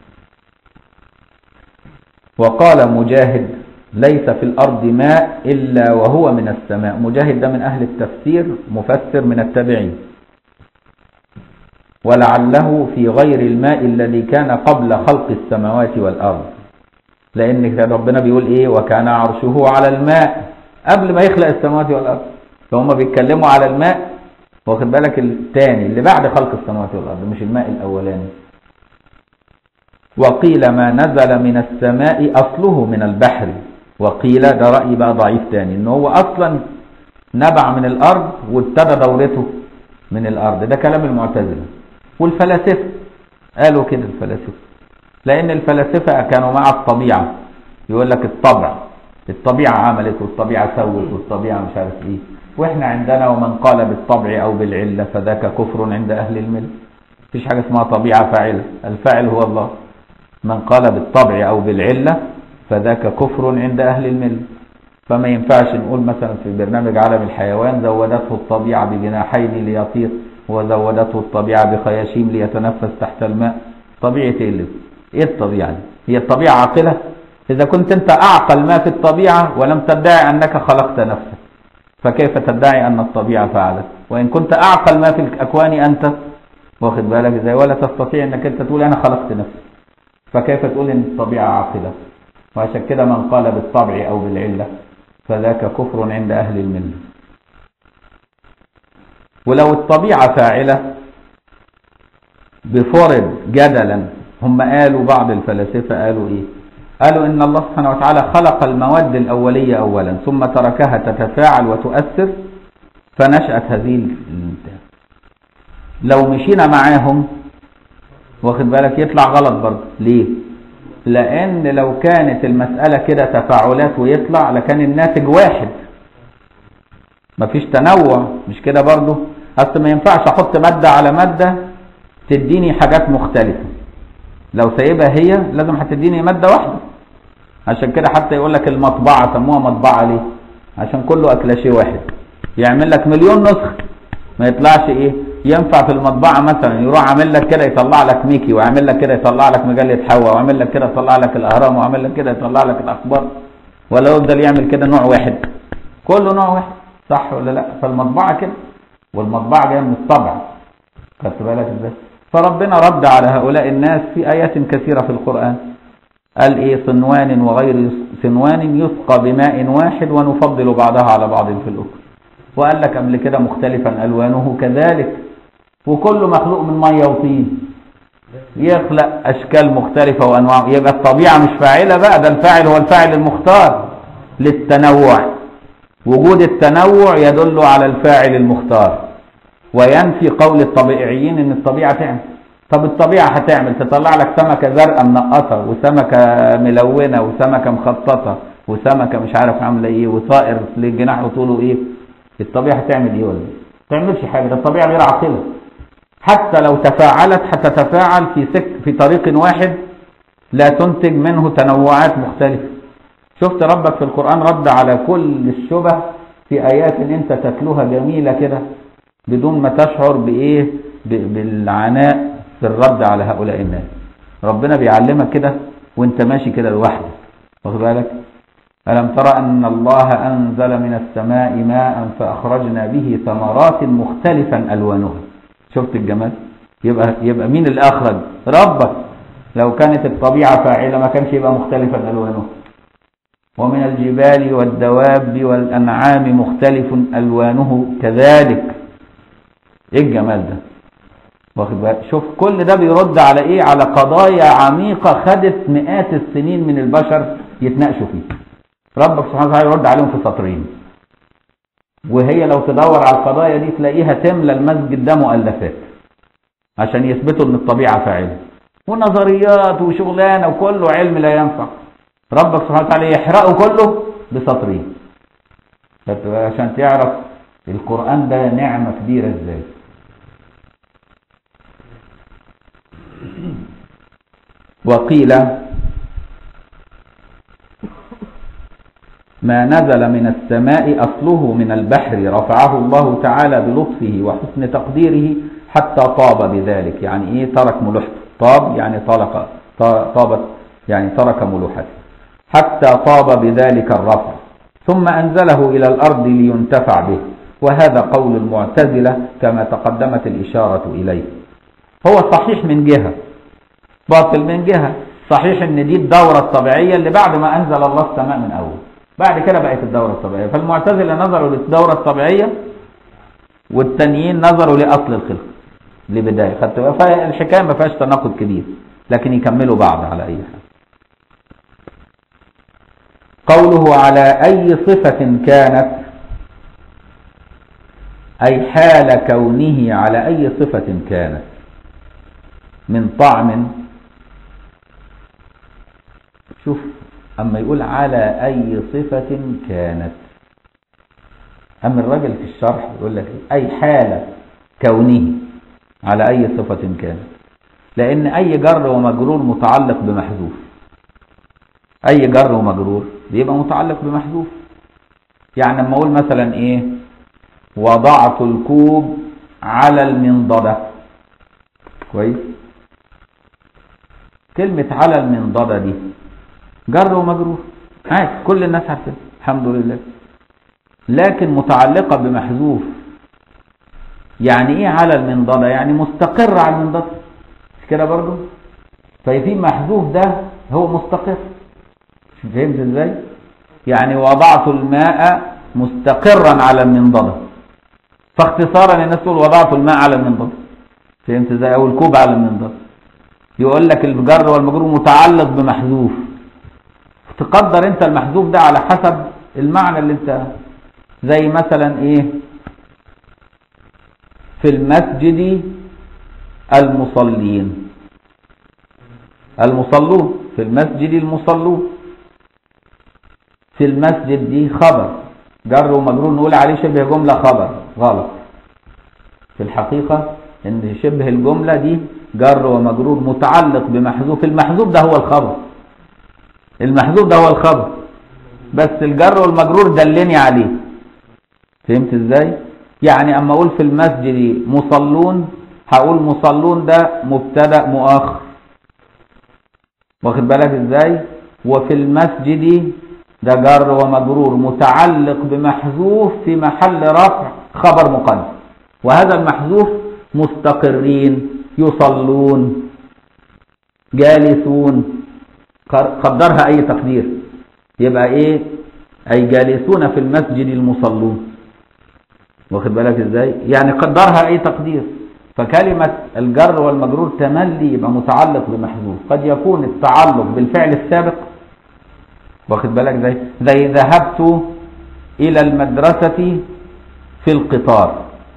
وقال مجاهد ليس في الأرض ماء إلا وهو من السماء مجاهد ده من أهل التفسير مفسر من التابعين ولعله في غير الماء الذي كان قبل خلق السماوات والأرض لأن كان ربنا بيقول إيه وكان عرشه على الماء قبل ما يخلق السماوات والأرض فهم بيتكلموا على الماء واخد بالك الثاني اللي بعد خلق السماوات والأرض مش الماء الأولاني وقيل ما نزل من السماء أصله من البحر وقيل ده رأي بقى ضعيف تاني إن هو أصلا نبع من الأرض وابتدى دورته من الأرض ده كلام المعتزلة والفلاسفة قالوا كده الفلاسفة لأن الفلاسفة كانوا مع الطبيعة يقول لك الطبع الطبيعة عملت والطبيعة سوت والطبيعة مش عارف ايه واحنا عندنا ومن قال بالطبع او بالعلة فذاك كفر عند اهل الملة مفيش حاجة اسمها طبيعة فاعلة الفاعل هو الله من قال بالطبع او بالعلة فذاك كفر عند اهل الملة فما ينفعش نقول مثلا في برنامج عالم الحيوان زودته الطبيعة بجناحين ليطير وزودته الطبيعة بخياشيم ليتنفس تحت الماء طبيعة ايه اللي ايه الطبيعة دي؟ هي الطبيعة عاقلة اذا كنت انت اعقل ما في الطبيعة ولم تدعي انك خلقت نفسك فكيف تدعي ان الطبيعة فعلت وان كنت اعقل ما في الاكوان انت واخد بالك ازاي ولا تستطيع انك انت تقول انا خلقت نفسي فكيف تقول ان الطبيعة عاقلة وعشان كده من قال بالطبع او بالعلة فذاك كفر عند اهل المله ولو الطبيعة فاعلة بفرض جدلا هم قالوا بعض الفلاسفة قالوا ايه قالوا ان الله سبحانه وتعالى خلق المواد الاولية اولا ثم تركها تتفاعل وتؤثر فنشأت هذه البتاع لو مشينا معاهم واخد بالك يطلع غلط برضه ليه لان لو كانت المسألة كده تفاعلات ويطلع لكان الناتج واحد مفيش تنوع مش كده برضه اصل ما ينفعش احط مادة على مادة تديني حاجات مختلفة لو سايبها هي لازم هتديني مادة واحدة عشان كده حتى يقول لك المطبعة سموها مطبعة ليه عشان كله اكلاشيه واحد يعمل لك مليون نسخة ما يطلعش ايه ينفع في المطبعة مثلا يروح عامل لك كده يطلع لك ميكي ويعمل لك كده يطلع لك مجلة حوا ويعمل لك كده يطلع لك الاهرام ويعمل لك كده يطلع لك الاخبار ولا يفضل يعمل كده نوع واحد كله نوع واحد صح ولا لا فالمطبعة كده والمطبعة جاية من الطبع خدت بالك ازاي فربنا رد على هؤلاء الناس في آيات كثيرة في القرآن قال ايه صنوان وغير صنوان يسقى بماء واحد ونفضل بعضها على بعض في الأكل وقال لك قبل كده مختلفا ألوانه كذلك وكل مخلوق من مية وطين يخلق أشكال مختلفة وأنواع يبقى الطبيعة مش فاعلة بقى ده الفاعل هو الفاعل المختار للتنوع وجود التنوع يدل على الفاعل المختار وينفي قول الطبيعيين ان الطبيعة تعمل طب الطبيعة هتعمل تطلع لك سمكة زرقاء منقطة وسمكة ملونة وسمكة مخططة وسمكة مش عارف عاملة ايه وطائر للجناح وطوله ايه الطبيعة هتعمل ايه ولا ايه تعملش حاجة ده الطبيعة غير عاقلة حتى لو تفاعلت هتتفاعل في سك في طريق واحد لا تنتج منه تنوعات مختلفة شفت ربك في القرآن رد على كل الشبه في آيات انت تتلوها جميلة كده بدون ما تشعر بإيه بالعناء في الرد على هؤلاء الناس ربنا بيعلمك كده وانت ماشي كده لوحدك واخد بالك ألم ترى أن الله أنزل من السماء ماء فأخرجنا به ثمرات مختلفا ألوانها شفت الجمال يبقى يبقى مين اللي أخرج ربك لو كانت الطبيعة فاعلة ما كانش يبقى مختلفا ألوانه ومن الجبال والدواب والأنعام مختلف ألوانه كذلك ايه الجمال ده واخد بالك شوف كل ده بيرد على ايه على قضايا عميقة خدت مئات السنين من البشر يتناقشوا فيه ربك سبحانه وتعالى يرد عليهم في سطرين وهي لو تدور على القضايا دي تلاقيها تملى المسجد ده مؤلفات عشان يثبتوا ان الطبيعة فاعلة ونظريات وشغلانة وكله علم لا ينفع ربك سبحانه وتعالى يحرقه كله بسطرين عشان تعرف القرآن ده نعمة كبيرة ازاي وقيل ما نزل من السماء أصله من البحر رفعه الله تعالى بلطفه وحسن تقديره حتى طاب بذلك يعني ايه ترك ملوحته طاب يعني طلق طابت يعني ترك ملوحته حتى طاب بذلك الرفع ثم أنزله إلى الأرض لينتفع به وهذا قول المعتزلة كما تقدمت الإشارة إليه هو صحيح من جهة باطل من جهة صحيح ان دي الدورة الطبيعية اللي بعد ما انزل الله السماء من اول بعد كده بقت الدورة الطبيعية فالمعتزلة نظروا للدورة الطبيعية والتانيين نظروا لأصل الخلق لبداية خدت بالك؟ فالحكاية ما فيهاش تناقض كبير لكن يكملوا بعض على أي حال قوله على أي صفة كانت أي حال كونه على أي صفة كانت من طعم شوف أما يقول على أي صفة كانت أما الرجل في الشرح يقول لك أي حال كونه على أي صفة كانت لأن أي جر ومجرور متعلق بمحذوف أي جر ومجرور بيبقى متعلق بمحذوف يعني لما أقول مثلا إيه وضعت الكوب على المنضدة كويس كلمة على المنضدة دي جر ومجرور عادي كل الناس عارفين الحمد لله لكن متعلقة بمحذوف يعني ايه على المنضدة يعني مستقر على المنضدة مش كده برضو ففي محذوف ده هو مستقر فهمت ازاي يعني وضعت الماء مستقرا على المنضدة فاختصارا الناس تقول وضعت الماء على المنضدة فهمت ازاي او الكوب على المنضدة يقول لك الجر والمجرور متعلق بمحذوف تقدر انت المحذوف ده على حسب المعنى اللي انت زي مثلا ايه في المسجد المصلين المصلون في المسجد المصلون في المسجد دي خبر جر ومجرور نقول عليه شبه جملة خبر غلط في الحقيقة ان شبه الجملة دي جر ومجرور متعلق بمحذوف المحذوف ده هو الخبر المحذوف ده هو الخبر بس الجر والمجرور دلني عليه فهمت ازاي يعني اما اقول في المسجد مصلون هقول مصلون ده مبتدا مؤخر واخد بالك ازاي وفي المسجد ده جر ومجرور متعلق بمحذوف في محل رفع خبر مقدم وهذا المحذوف مستقرين يصلون جالسون قدرها اي تقدير يبقى ايه اي جالسون في المسجد المصلون واخد بالك ازاي يعني قدرها اي تقدير فكلمة الجر والمجرور تملي يبقى متعلق بمحذوف قد يكون التعلق بالفعل السابق واخد بالك زي زي ذهبت الى المدرسة في القطار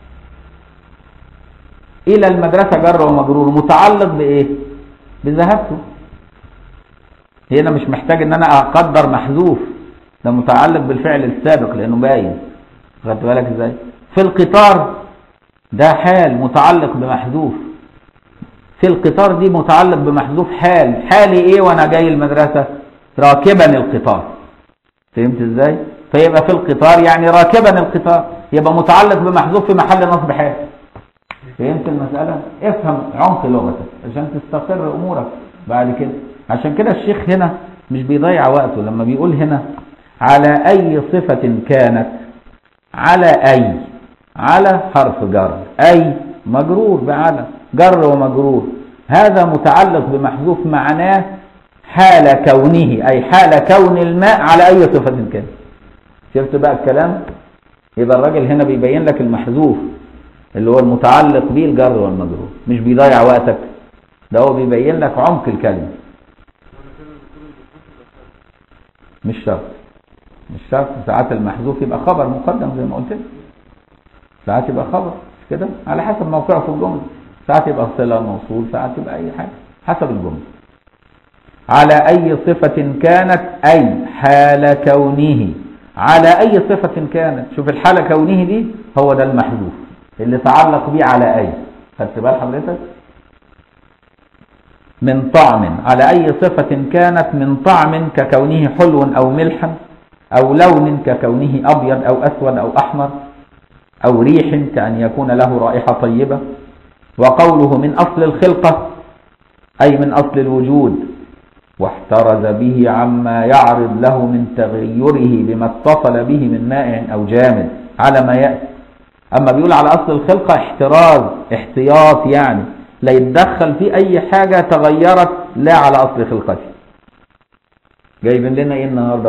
الى المدرسة جر ومجرور متعلق بايه بذهبت هنا مش محتاج ان انا اقدر محذوف ده متعلق بالفعل السابق لانه باين خدت بالك ازاي في القطار ده حال متعلق بمحذوف في القطار دي متعلق بمحذوف حال حالي ايه وانا جاي المدرسة راكبا القطار فهمت ازاي فيبقى في القطار يعني راكبا القطار يبقى متعلق بمحذوف في محل نصب حال فهمت المسألة افهم عمق لغتك عشان تستقر امورك بعد كده عشان كده الشيخ هنا مش بيضيع وقته لما بيقول هنا على اي صفة كانت على اي على حرف جر اي مجرور بعلى جر ومجرور هذا متعلق بمحذوف معناه حال كونه اي حال كون الماء على اي صفة كانت شفت بقى الكلام يبقى الراجل هنا بيبين لك المحذوف اللي هو المتعلق به الجر والمجرور مش بيضيع وقتك ده هو بيبين لك عمق الكلمة مش شرط مش شرط ساعات المحذوف يبقى خبر مقدم زي ما قلت لك ساعات يبقى خبر مش كده على حسب موقعه في الجمله ساعات يبقى صله موصول ساعات يبقى اي حاجه حسب الجمله على اي صفه كانت اي حال كونه على اي صفه كانت شوف الحاله كونه دي هو ده المحذوف اللي تعلق بيه على اي خدت بال حضرتك من طعم على أي صفة كانت من طعم ككونه حلو أو ملحا أو لون ككونه أبيض أو أسود أو أحمر أو ريح كأن يكون له رائحة طيبة وقوله من أصل الخلقة أي من أصل الوجود واحترز به عما يعرض له من تغيره بما اتصل به من مائع أو جامد على ما يأتي أما بيقول على أصل الخلقة احتراز احتياط يعني لا يتدخل فيه اي حاجة تغيرت لا على اصل خلقته جايبين لنا ايه النهارده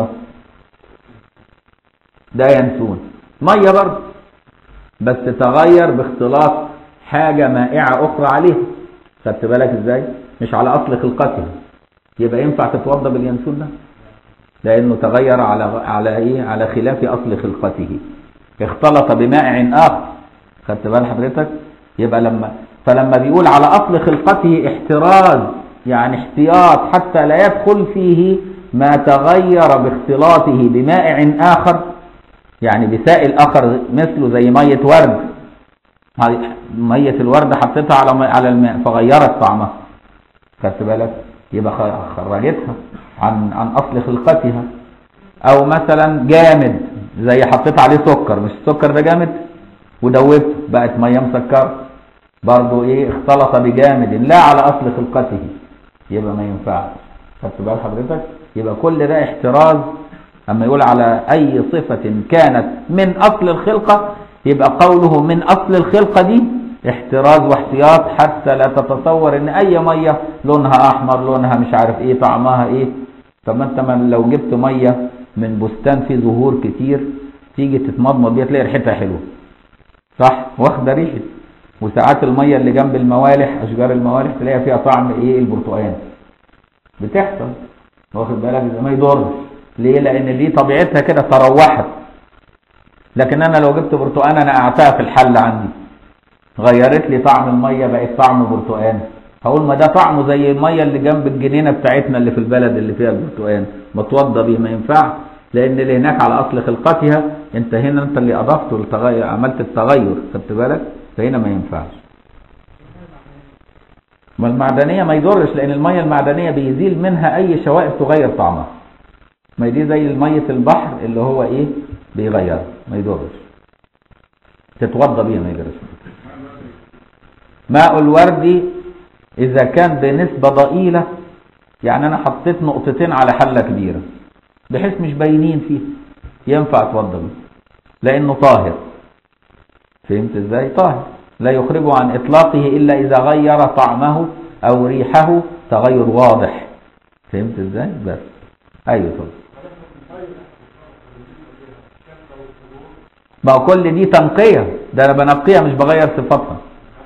ده ينسون ميه برضه بس تغير باختلاط حاجة مائعة اخرى عليها خدت بالك ازاي مش على اصل خلقتها يبقى ينفع تتوضى باليانسون ده لانه تغير على على ايه على خلاف اصل خلقته اختلط بمائع اخر خدت بال حضرتك يبقى لما فلما بيقول على اصل خلقته احتراز يعني احتياط حتى لا يدخل فيه ما تغير باختلاطه بمائع اخر يعني بسائل اخر مثله زي ميه ورد ميه الورد حطيتها على على الماء فغيرت طعمها خدت بالك يبقى خرجتها عن عن اصل خلقتها او مثلا جامد زي حطيت عليه سكر مش السكر ده جامد ودوبته بقت ميه مسكره برضه ايه اختلط بجامد لا على اصل خلقته يبقى ما ينفعش خدت بال حضرتك يبقى كل ده احتراز اما يقول على اي صفه كانت من اصل الخلقه يبقى قوله من اصل الخلقه دي احتراز واحتياط حتى لا تتصور ان اي ميه لونها احمر لونها مش عارف ايه طعمها ايه طب ما انت من لو جبت ميه من بستان فيه زهور كتير تيجي تتمضمض بيها تلاقي ريحتها حلوه صح واخده ريحه وساعات الميه اللي جنب الموالح اشجار الموالح تلاقي فيها طعم ايه البرتقال بتحصل واخد بالك ما يضرش ليه لان دي طبيعتها كده تروحت لكن انا لو جبت برتقانه نقعتها في الحل عندي غيرت لي طعم الميه بقت طعم برتقان هقول ما ده طعمه زي الميه اللي جنب الجنينه بتاعتنا اللي في البلد اللي فيها البرتقان ما توضى بيه ما ينفعش لان اللي هناك على اصل خلقتها انت هنا انت اللي اضفته التغير عملت التغير خدت بالك فهنا ما ينفعش ما المعدنيه ما يضرش لان الميه المعدنيه بيزيل منها اي شوائب تغير طعمها ما دي زي ميه البحر اللي هو ايه بيغير ما يضرش تتوضى بيها ما يضرش ماء الورد اذا كان بنسبة ضئيلة يعني انا حطيت نقطتين على حلة كبيرة بحيث مش باينين فيه ينفع اتوضى بيه لانه طاهر فهمت ازاي طاهر لا يخرجه عن اطلاقه الا اذا غير طعمه او ريحه تغير واضح فهمت ازاي بس ايوه طبعا بقى كل دي تنقية ده انا بنقيها مش بغير صفاتها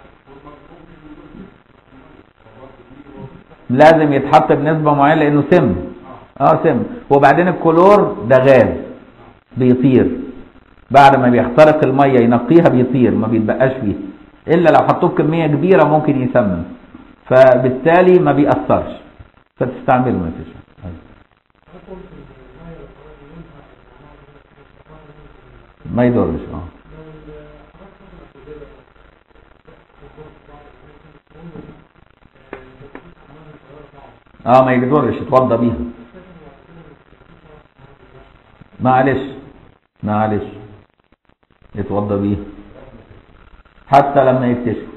لازم يتحط بنسبة معينة لانه سم اه سم وبعدين الكلور ده غاز بيطير بعد ما بيخترق المية ينقيها بيطير ما بيتبقاش فيه الا لو حطوه بكمية كبيرة ممكن يسمم فبالتالي ما بيأثرش فتستعمله ما فيش ما يضرش اه اه ما يضرش اتوضى بيها معلش معلش اتوضى بيها حتى لما يكتشفوا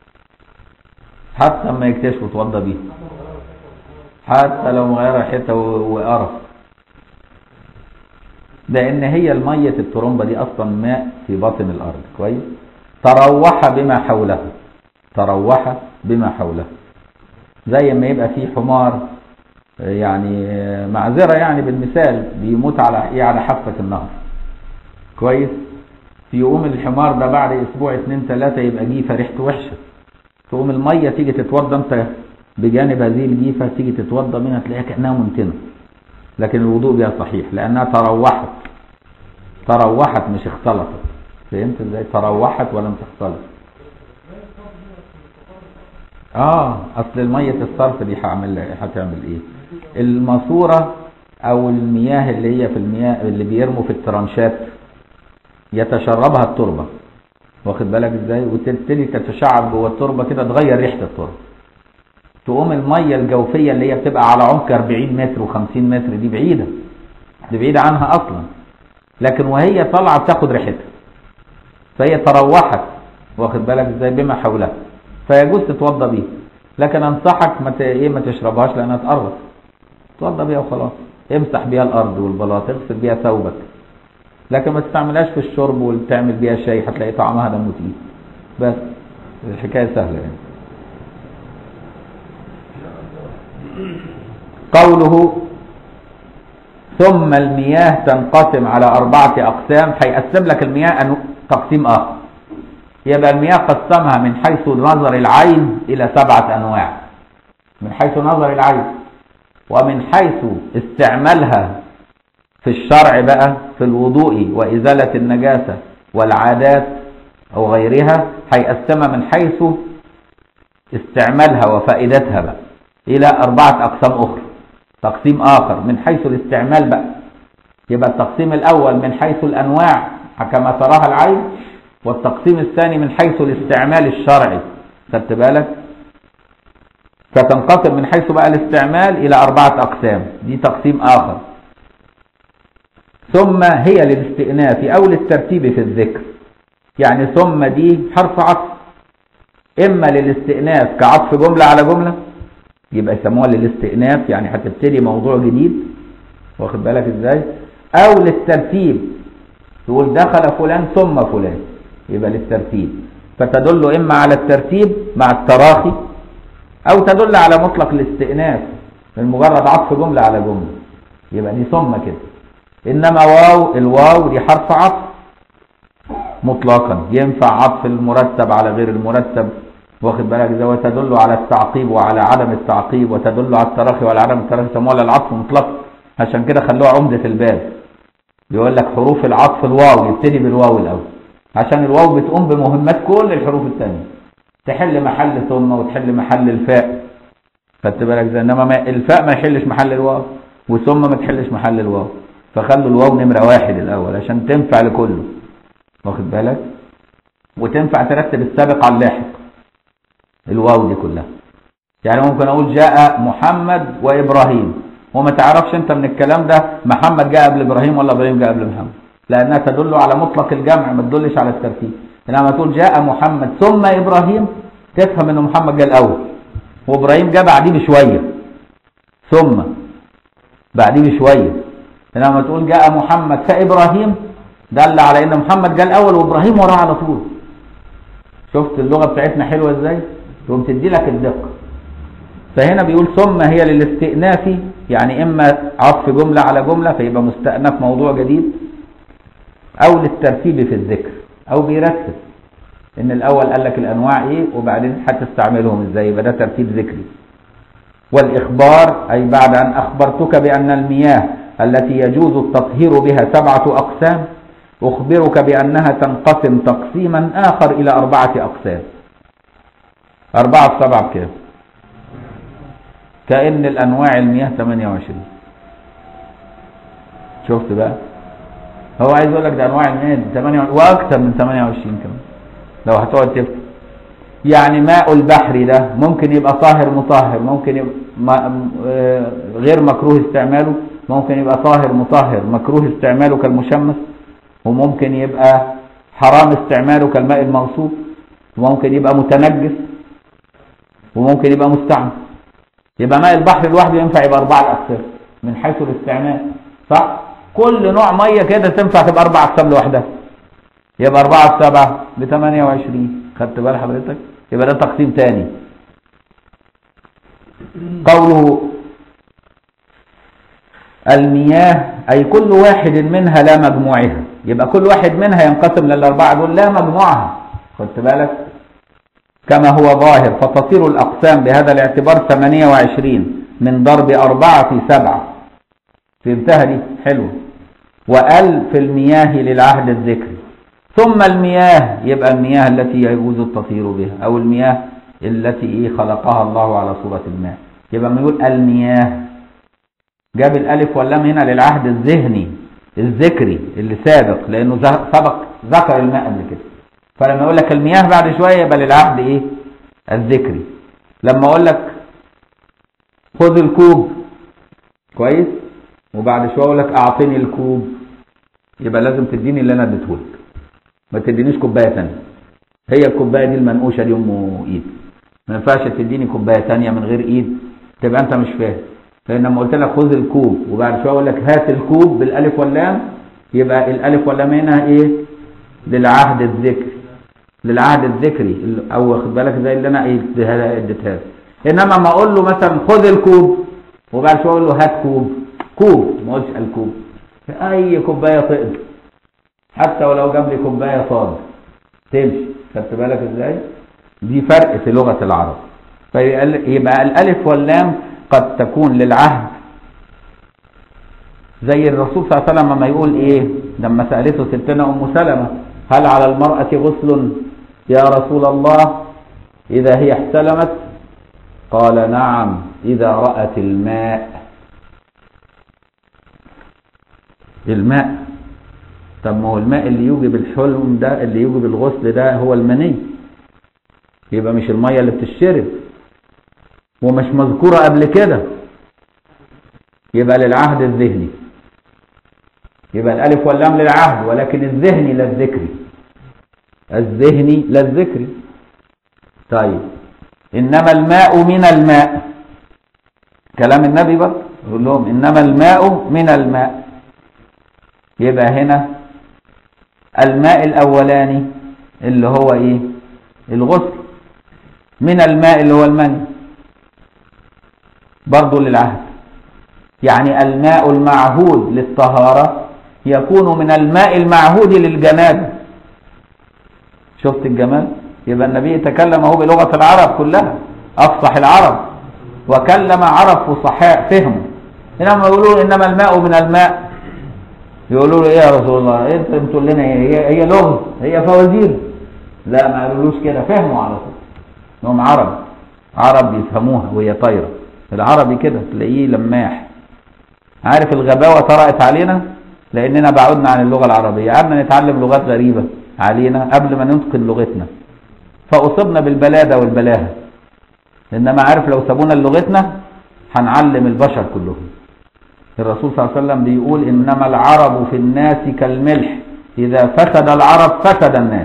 حتى لما يكتشفوا اتوضى بيها حتى لو مغيرة حتة وقرف لان هي المية الترمبة دي اصلا ماء في باطن الارض كويس تروح بما حوله تروح بما حوله زي ما يبقى في حمار يعني معذرة يعني بالمثال بيموت على ايه على حافة النهر كويس يقوم الحمار ده بعد اسبوع اتنين تلاتة يبقى جيفة ريحته وحشة تقوم المية تيجي تتوضى انت بجانب هذه الجيفة تيجي تتوضى منها تلاقيها كأنها منتنة لكن الوضوء بها صحيح لأنها تروحت تروحت مش اختلطت فهمت ازاي تروحت ولم تختلط اه اصل المية الصرف دي هعمل هتعمل ايه الماسورة او المياه اللي هي في المياه اللي بيرموا في الترانشات يتشربها التربة واخد بالك ازاي وتبتدي تتشعب جوه التربة كده تغير ريحة التربة تقوم المية الجوفية اللي هي بتبقى على عمق 40 متر و50 متر دي بعيدة دي بعيدة عنها اصلا لكن وهي طالعة بتاخد ريحتها فهي تروحت واخد بالك ازاي بما حولها فيجوز تتوضى بيها لكن انصحك ما ايه ما تشربهاش لانها تقرص توضى بيها وخلاص امسح بيها الارض والبلاط اغسل بيها ثوبك لكن ما تستعملهاش في الشرب وتعمل بيها شاي هتلاقي طعمها دمه تقيل بس الحكايه سهله يعني قوله ثم المياه تنقسم على أربعة أقسام هيقسم لك المياه أنو- تقسيم آخر يبقى المياه قسمها من حيث نظر العين إلى سبعة أنواع من حيث نظر العين ومن حيث استعمالها في الشرع بقى في الوضوء وإزالة النجاسة والعادات أو غيرها هيقسمها من حيث استعمالها وفائدتها بقى إلى أربعة أقسام أخرى تقسيم آخر من حيث الاستعمال بقى يبقى التقسيم الأول من حيث الأنواع كما تراها العين والتقسيم الثاني من حيث الاستعمال الشرعي خدت بالك فتنقسم من حيث بقى الاستعمال إلى أربعة أقسام دي تقسيم آخر ثم هي للاستئناف أو للترتيب في الذكر يعني ثم دي حرف عطف إما للاستئناف كعطف جملة على جملة يبقى يسموها للاستئناف يعني هتبتدي موضوع جديد واخد بالك ازاي او للترتيب تقول دخل فلان ثم فلان يبقى للترتيب فتدل اما على الترتيب مع التراخي او تدل على مطلق الاستئناف من مجرد عطف جملة على جملة يبقى دي ثم كده انما واو الواو دي حرف عطف مطلقا ينفع عطف المرتب على غير المرتب واخد بالك ازاي وتدل على التعقيب وعلى عدم التعقيب وتدل على التراخي وعلى عدم التراخي يسموها العطف مطلق عشان كده خلوها عمدة الباب بيقول لك حروف العطف الواو يبتدي بالواو الاول عشان الواو بتقوم بمهمات كل الحروف الثانيه تحل محل ثم وتحل محل الفاء خدت بالك ازاي انما ما الفاء ما يحلش محل الواو وثم ما تحلش محل الواو فخلوا الواو نمره واحد الاول عشان تنفع لكله واخد بالك وتنفع ترتب السابق على اللاحق الواو دي كلها يعني ممكن اقول جاء محمد وابراهيم وما تعرفش انت من الكلام ده محمد جاء قبل ابراهيم ولا ابراهيم جاء قبل محمد لانها تدل على مطلق الجمع ما تدلش على الترتيب انما تقول جاء محمد ثم ابراهيم تفهم ان محمد جاء الاول وابراهيم جاء بعديه بشويه ثم بعديه بشويه انما تقول جاء محمد فابراهيم دل على ان محمد جاء الاول وابراهيم وراه على طول شفت اللغه بتاعتنا حلوه ازاي تقوم تدي لك الدقه فهنا بيقول ثم هي للاستئناف يعني اما عطف جمله على جمله فيبقى مستأنف موضوع جديد او للترتيب في الذكر او بيرتب ان الاول قال لك الانواع ايه وبعدين هتستعملهم ازاي يبقى ده ترتيب ذكري والاخبار اي بعد ان اخبرتك بان المياه التي يجوز التطهير بها سبعه اقسام اخبرك بانها تنقسم تقسيما اخر الى اربعه اقسام اربعه في سبعه بكام كأن الأنواع المياه 28 شفت بقى هو عايز يقول لك ده أنواع المياه دي 28 وأكثر من 28 كمان لو هتقعد تفتح يعني ماء البحر ده ممكن يبقى طاهر مطهر ممكن يبقى ما آه غير مكروه استعماله ممكن يبقى طاهر مطهر مكروه استعماله كالمشمس وممكن يبقى حرام استعماله كالماء المغصوب وممكن يبقى متنجس وممكن يبقى مستعمل يبقى ماء البحر لوحده ينفع يبقى أربعة أقسام من حيث الاستعمال صح؟ كل نوع مية كده تنفع تبقى أربع أقسام لوحدها يبقى أربعة في سبعة ب 28 خدت بال حضرتك؟ يبقى ده تقسيم تاني قوله المياه أي كل واحد منها لا مجموعها يبقى كل واحد منها ينقسم للأربعة دول لا مجموعها خدت بالك؟ كما هو ظاهر فتصير الأقسام بهذا الاعتبار 28 من ضرب أربعة في سبعة فهمتها دي حلو وأل في المياه للعهد الذكري ثم المياه يبقى المياه التي يجوز التطهير بها أو المياه التي خلقها الله على صورة الماء يبقى ما يقول المياه جاب الألف واللام هنا للعهد الذهني الذكري اللي سابق لأنه سبق ذكر الماء قبل كده فلما يقول لك المياه بعد شويه يبقى للعهد ايه الذكري لما اقول لك خذ الكوب كويس وبعد شويه اقول لك اعطني الكوب يبقى لازم تديني اللي انا اديته لك ما تدينيش كوبايه ثانيه هي الكوبايه دي المنقوشه دي ام ايد ما ينفعش تديني كوبايه ثانيه من غير ايد تبقى انت مش فاهم لان لما قلت لك خذ الكوب وبعد شويه اقول لك هات الكوب بالالف واللام يبقى الالف واللام هنا ايه للعهد الذكري للعهد الذكري او واخد بالك زي اللي انا اديتها انما ما اقول له مثلا خذ الكوب وبعد شويه اقول له هات كوب كوب ما قلتش الكوب اي كوبايه تقضي حتى ولو جاب لي كوبايه صاد تمشي خدت بالك ازاي دي فرق في لغه العرب فيبقى الالف واللام قد تكون للعهد زي الرسول صلى الله عليه وسلم لما يقول ايه لما سالته ستنا ام سلمه هل على المراه غسل يا رسول الله اذا هي احتلمت قال نعم اذا رات الماء الماء طب ما هو الماء اللي يوجب الحلم ده اللي يوجب الغسل ده هو المني يبقى مش الميه اللي بتشرب ومش مذكوره قبل كده يبقى للعهد الذهني يبقى الالف واللام للعهد ولكن الذهني لا الذكري الذهني لا الذكري طيب انما الماء من الماء كلام النبي بقى يقول لهم انما الماء من الماء يبقى هنا الماء الاولاني اللي هو ايه الغسل من الماء اللي هو المني برضه للعهد يعني الماء المعهود للطهارة يكون من الماء المعهود للجنابة شفت الجمال يبقى النبي تكلم هو بلغة العرب كلها أفصح العرب وكلم عرب فصحاء فهموا انما يقولوا انما الماء من الماء يقولوا له ايه يا رسول الله إيه انت بتقول لنا ايه هي هي لغه هي فوازير لا ما قالولوش كده فهموا على طول انهم عرب عرب بيفهموها وهي طايره العربي كده تلاقيه لماح عارف الغباوه طرأت علينا لاننا بعدنا عن اللغه العربيه قعدنا نتعلم لغات غريبه علينا قبل ما نتقن لغتنا فاصبنا بالبلاده والبلاهه انما عارف لو سابونا لغتنا هنعلم البشر كلهم الرسول صلى الله عليه وسلم بيقول انما العرب في الناس كالملح اذا فسد العرب فسد الناس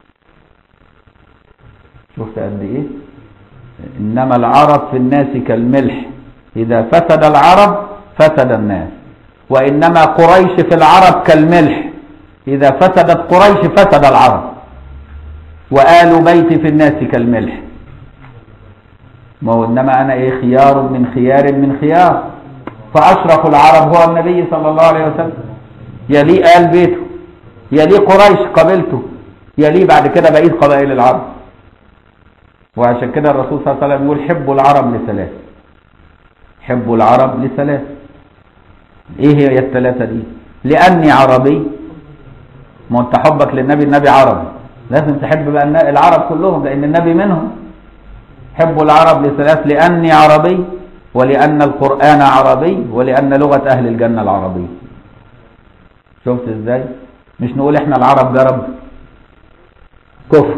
شفت قد ايه انما العرب في الناس كالملح اذا فسد العرب فسد الناس وانما قريش في العرب كالملح اذا فسدت قريش فسد العرب وآل بيت في الناس كالملح ما هو انما انا ايه خيار من خيار من خيار فاشرف العرب هو النبي صلى الله عليه وسلم يلي آل بيته يلي قريش قبيلته يلي بعد كده بقيت قبائل العرب وعشان كده الرسول صلى الله عليه وسلم يقول حبوا العرب لثلاث حبوا العرب لثلاث ايه هي الثلاثه دي لاني عربي ما انت حبك للنبي النبي عربي لازم تحب بقى العرب كلهم لان النبي منهم حبوا العرب لثلاث لاني عربي ولان القران عربي ولان لغه اهل الجنه العربيه شفت ازاي مش نقول احنا العرب جرب كفر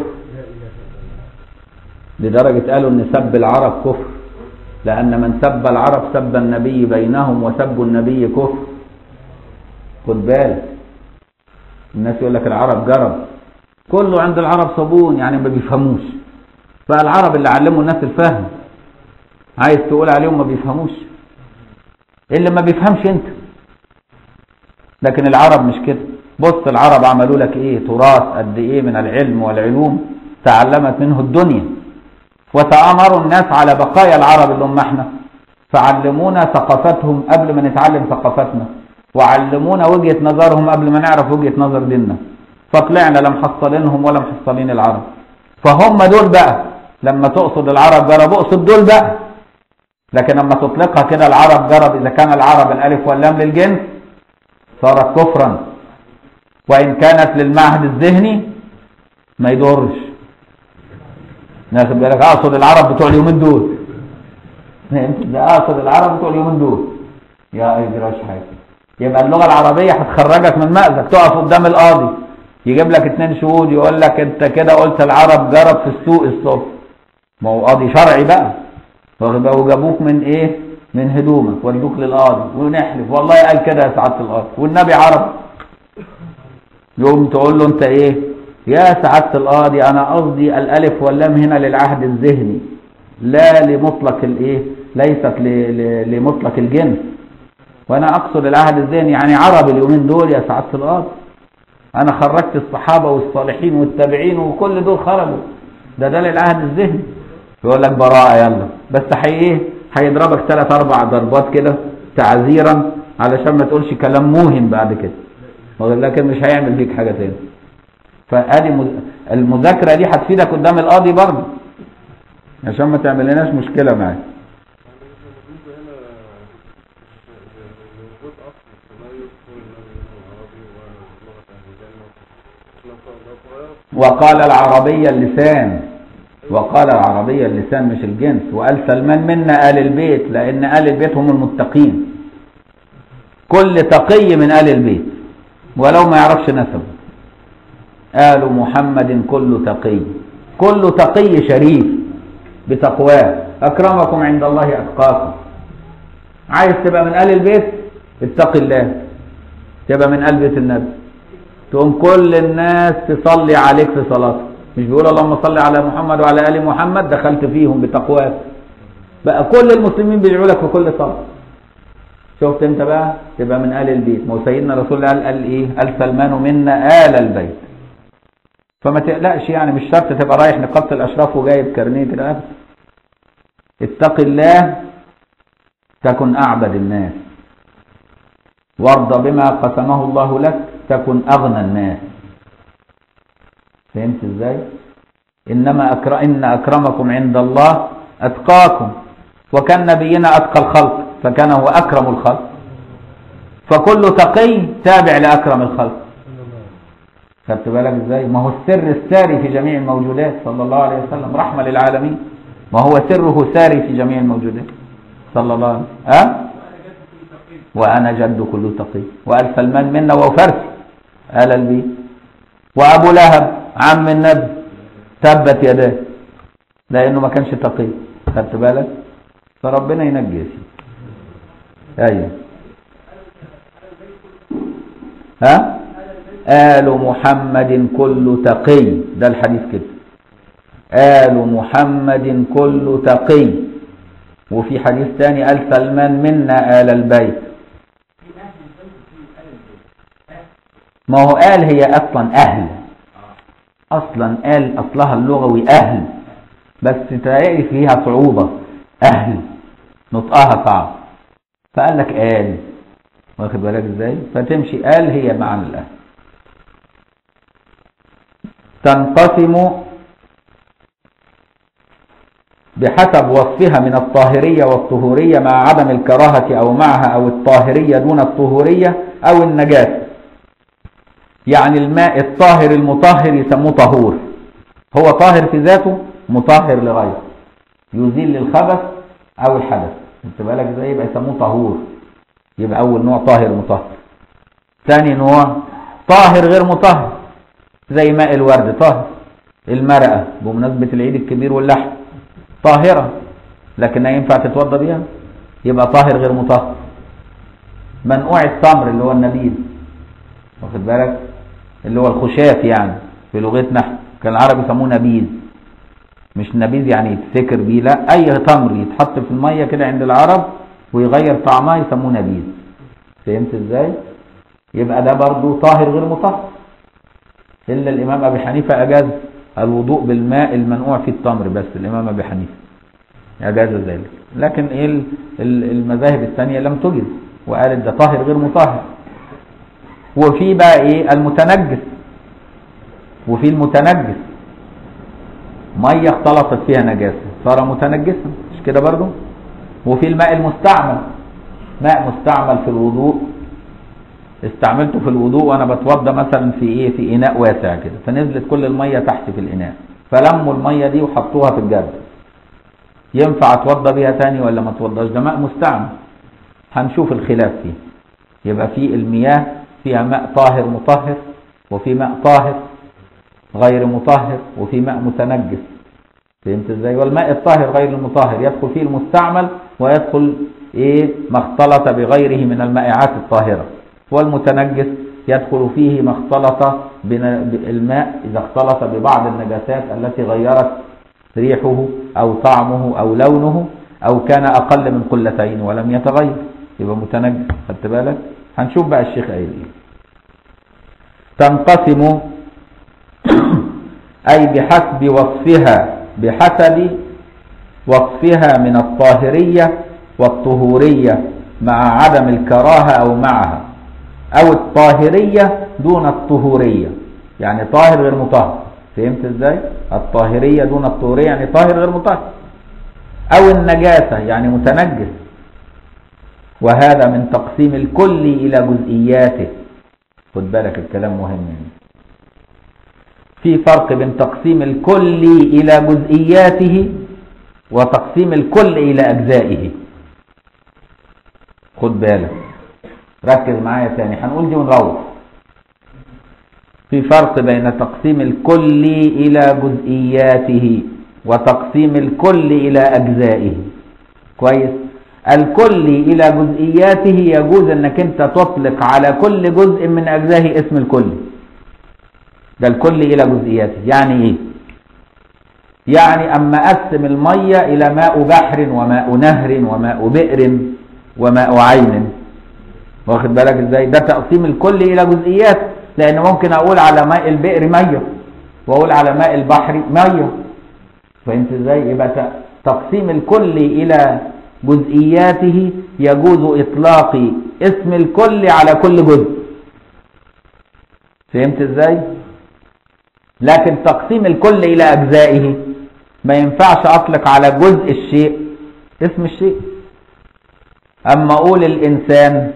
لدرجة قالوا ان سب العرب كفر لان من سب العرب سب النبي بينهم وسب النبي كفر خد بالك الناس يقول لك العرب جرب كله عند العرب صابون يعني ما بيفهموش فالعرب اللي علموا الناس الفهم عايز تقول عليهم ما بيفهموش اللي ما بيفهمش انت لكن العرب مش كده بص العرب عملوا لك ايه تراث قد ايه من العلم والعلوم تعلمت منه الدنيا وتآمروا الناس على بقايا العرب اللي هم احنا فعلمونا ثقافتهم قبل ما نتعلم ثقافتنا وعلمونا وجهة نظرهم قبل ما نعرف وجهة نظر ديننا فطلعنا لا محصلينهم ولا محصلين العرب فهم دول بقى لما تقصد العرب جرب اقصد دول بقى لكن لما تطلقها كده العرب جرب اذا كان العرب الالف واللام للجنس صارت كفرا وان كانت للمعهد الذهني ما يضرش ناخد بالك اقصد العرب بتوع اليومين دول ده اقصد العرب بتوع اليومين دول يا اجراش حاجه يبقى اللغه العربيه هتخرجك من مأزق تقف قدام القاضي يجيب لك اتنين شهود يقول لك انت كده قلت العرب جرب في السوق الصبح ما هو قاضي شرعي بقى واخد بالك وجابوك من ايه من هدومك ودوك للقاضي ونحلف والله قال كده يا سعاده القاضي والنبي عرب يقوم تقول له انت ايه يا سعاده القاضي انا قصدي الالف واللام هنا للعهد الذهني لا لمطلق الايه ليست لمطلق الجنس وانا اقصد العهد الذهني يعني عرب اليومين دول يا سعاده القاضي انا خرجت الصحابه والصالحين والتابعين وكل دول خرجوا ده ده للعهد الذهني يقول لك براءه يلا بس حي ايه هيضربك ثلاث اربع ضربات كده تعذيرا علشان ما تقولش كلام موهم بعد كده لكن مش هيعمل فيك حاجه تاني فادي مز- المذاكره دي هتفيدك قدام القاضي برضه عشان ما تعملناش مشكله معاه بالنسبة هنا لوجود أصل التميز بين اللغة العربي ولغة أهل الجنة احنا وقال العربية اللسان وقال العربية اللسان مش الجنس وقال سلمان منا آل البيت لأن آل البيت هم المتقين كل تقي من آل البيت ولو ما يعرفش نسبه آل محمد كل تقي كل تقي شريف بتقواه أكرمكم عند الله أتقاكم عايز تبقى من آل البيت اتق الله تبقى من آل بيت النبي تقوم كل الناس تصلي عليك في صلاتك مش بيقول اللهم صل على محمد وعلى ال محمد دخلت فيهم بتقواك بقى كل المسلمين بيدعوا لك في كل صلاه شفت انت بقى تبقى من ال البيت ما هو سيدنا رسول الله قال قال ايه قال سلمان منا ال البيت فما تقلقش يعني مش شرط تبقى رايح نقابه الاشراف وجايب كارنيه كده أبدا. اتق الله تكن اعبد الناس وارضى بما قسمه الله لك تكن اغنى الناس فهمت ازاي انما أكر... ان اكرمكم عند الله اتقاكم وكان نبينا اتقى الخلق فكان هو اكرم الخلق فكل تقي تابع لاكرم الخلق خدت بالك ازاي ما هو السر الساري في جميع الموجودات صلى الله عليه وسلم رحمه للعالمين ما هو سره ساري في جميع الموجودات صلى الله عليه وسلم أه؟ وانا جد كل تقي وقال سلمان منا وهو فارسي آل البيت وابو لهب عم النبي تبت يداه لانه ما كانش تقي خدت بالك فربنا ينجي يا سيدي ايوه ها آل محمد كل تقي ده الحديث كده آل محمد كل تقي وفي حديث تاني قال سلمان منا آل البيت ما هو آل هي أصلا أهل أصلا آل أصلها اللغوي أهل بس تلاقي فيها صعوبة أهل نطقها صعب فقال لك آل واخد بالك ازاي فتمشي آل هي معنى الأهل تنقسم بحسب وصفها من الطاهرية والطهورية مع عدم الكراهة أو معها أو الطاهرية دون الطهورية أو النجاسة يعني الماء الطاهر المطهر يسموه طهور هو طاهر في ذاته مطهر لغيره يزيل للخبث أو الحدث انت بالك ازاي يبقى يسموه طهور يبقى أول نوع طاهر مطهر ثاني نوع طاهر غير مطهر زي ماء الورد طاهر المرأة بمناسبة العيد الكبير واللحم طاهرة لكنها ينفع تتوضى بيها يبقى طاهر غير مطهر منقوع التمر اللي هو النبيذ واخد بالك اللي هو الخشاف يعني في لغتنا احنا كان العرب يسموه نبيذ مش نبيذ يعني يتسكر بيه لا اي تمر يتحط في الميه كده عند العرب ويغير طعمها يسموه نبيذ فهمت ازاي يبقى ده برضو طاهر غير مطهر الا الامام ابي حنيفه اجاز الوضوء بالماء المنقوع فيه التمر بس الامام ابي حنيفه اجاز ذلك لكن ايه ال- ال- المذاهب الثانيه لم تجز وقالت ده طاهر غير مطهر وفي بقى ايه المتنجس وفي المتنجس ميه اختلطت فيها نجاسه صار متنجسا مش كده برضو وفي الماء المستعمل ماء مستعمل في الوضوء استعملته في الوضوء وانا بتوضى مثلا في ايه في اناء واسع كده فنزلت كل الميه تحت في الاناء فلموا الميه دي وحطوها في الجرد ينفع اتوضى بيها تاني ولا ما اتوضاش ده ماء مستعمل هنشوف الخلاف فيه يبقى في المياه فيها ماء طاهر مطهر وفي ماء طاهر غير مطهر وفي ماء متنجس فهمت ازاي والماء الطاهر غير المطهر يدخل فيه المستعمل ويدخل ايه ما اختلط بغيره من المائعات الطاهره والمتنجس يدخل فيه ما اختلط بن- بالماء اذا اختلط ببعض النجاسات التي غيرت ريحه او طعمه او لونه او كان اقل من قلتين ولم يتغير يبقى متنجس خدت بالك هنشوف بقى الشيخ قايل ايه تنقسم أي بحسب وصفها بحسب وصفها من الطاهرية والطهورية مع عدم الكراهة أو معها أو الطاهرية دون الطهورية يعني طاهر غير مطهر فهمت ازاي؟ الطاهرية دون الطهورية يعني طاهر غير مطهر أو النجاسة يعني متنجس وهذا من تقسيم الكل إلى جزئياته خد بالك الكلام مهم يعني. في فرق بين تقسيم الكل إلى جزئياته وتقسيم الكل إلى أجزائه خد بالك ركز معايا تاني هنقول دي ونروح في فرق بين تقسيم الكل إلى جزئياته وتقسيم الكل إلى أجزائه كويس الكل إلى جزئياته يجوز أنك أنت تطلق على كل جزء من أجزائه اسم الكل ده الكل إلى جزئياته يعني إيه يعني أما أقسم المية إلى ماء بحر وماء نهر وماء بئر وماء عين واخد بالك ازاي ده تقسيم الكل إلى جزئيات لأن ممكن أقول على ماء البئر مية وأقول على ماء البحر مية فهمت ازاي يبقى ت- تقسيم الكل إلى جزئياته يجوز إطلاق اسم الكل على كل جزء فهمت ازاي لكن تقسيم الكل إلى أجزائه ما ينفعش أطلق على جزء الشيء اسم الشيء أما أقول الإنسان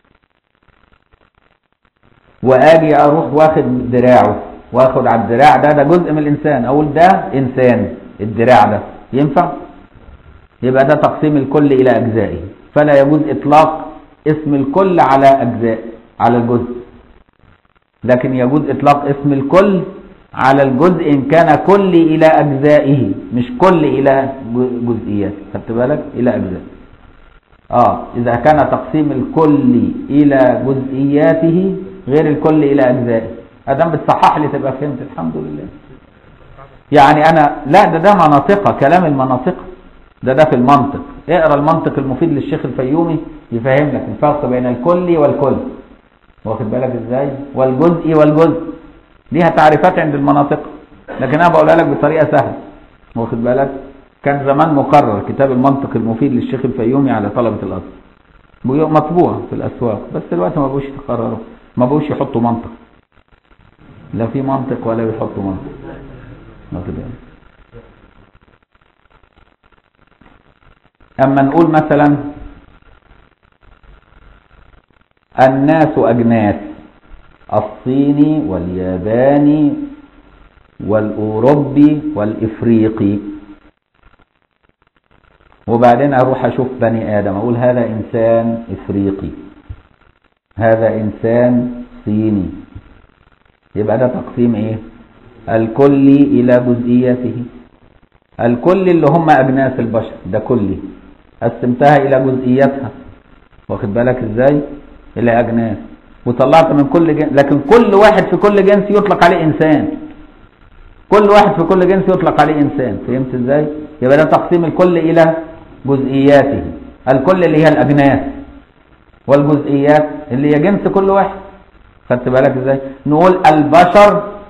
وأجي أروح واخد دراعه واخد على الدراع ده ده جزء من الإنسان أقول ده إنسان الدراع ده ينفع يبقى ده تقسيم الكل إلى أجزائه فلا يجوز إطلاق اسم الكل على أجزاء على الجزء لكن يجوز إطلاق اسم الكل على الجزء إن كان كل إلى أجزائه مش كل إلى ج- جزئيات خدت بالك إلى أجزاء آه إذا كان تقسيم الكل إلى جزئياته غير الكل إلى أجزائه أدام بتصحح لي تبقى فهمت الحمد لله يعني أنا لا ده ده مناطقة كلام المناطق ده ده في المنطق اقرا المنطق المفيد للشيخ الفيومي يفهم لك الفرق بين الكل والكل واخد بالك ازاي والجزء والجزء ليها تعريفات عند المناطق لكن انا بقولها لك بطريقه سهله واخد بالك كان زمان مقرر كتاب المنطق المفيد للشيخ الفيومي على طلبه الازهر بيبقى مطبوع في الاسواق بس دلوقتي ما بقوش يقرروا ما بقوش يحطوا منطق لا في منطق ولا بيحطوا منطق واخد بالك أما نقول مثلا الناس أجناس الصيني والياباني والأوروبي والإفريقي وبعدين أروح أشوف بني آدم أقول هذا إنسان إفريقي هذا إنسان صيني يبقى ده تقسيم إيه الكل إلى جزئياته الكل اللي هم أجناس البشر ده كلي قسمتها إلى جزئياتها واخد بالك إزاي إلى أجناس وطلعت من كل جنس لكن كل واحد في كل جنس يطلق عليه إنسان كل واحد في كل جنس يطلق عليه إنسان فهمت إزاي يبقى ده تقسيم الكل إلى جزئياته الكل اللي هي الأجناس والجزئيات اللي هي جنس كل واحد خدت بالك إزاي نقول البشر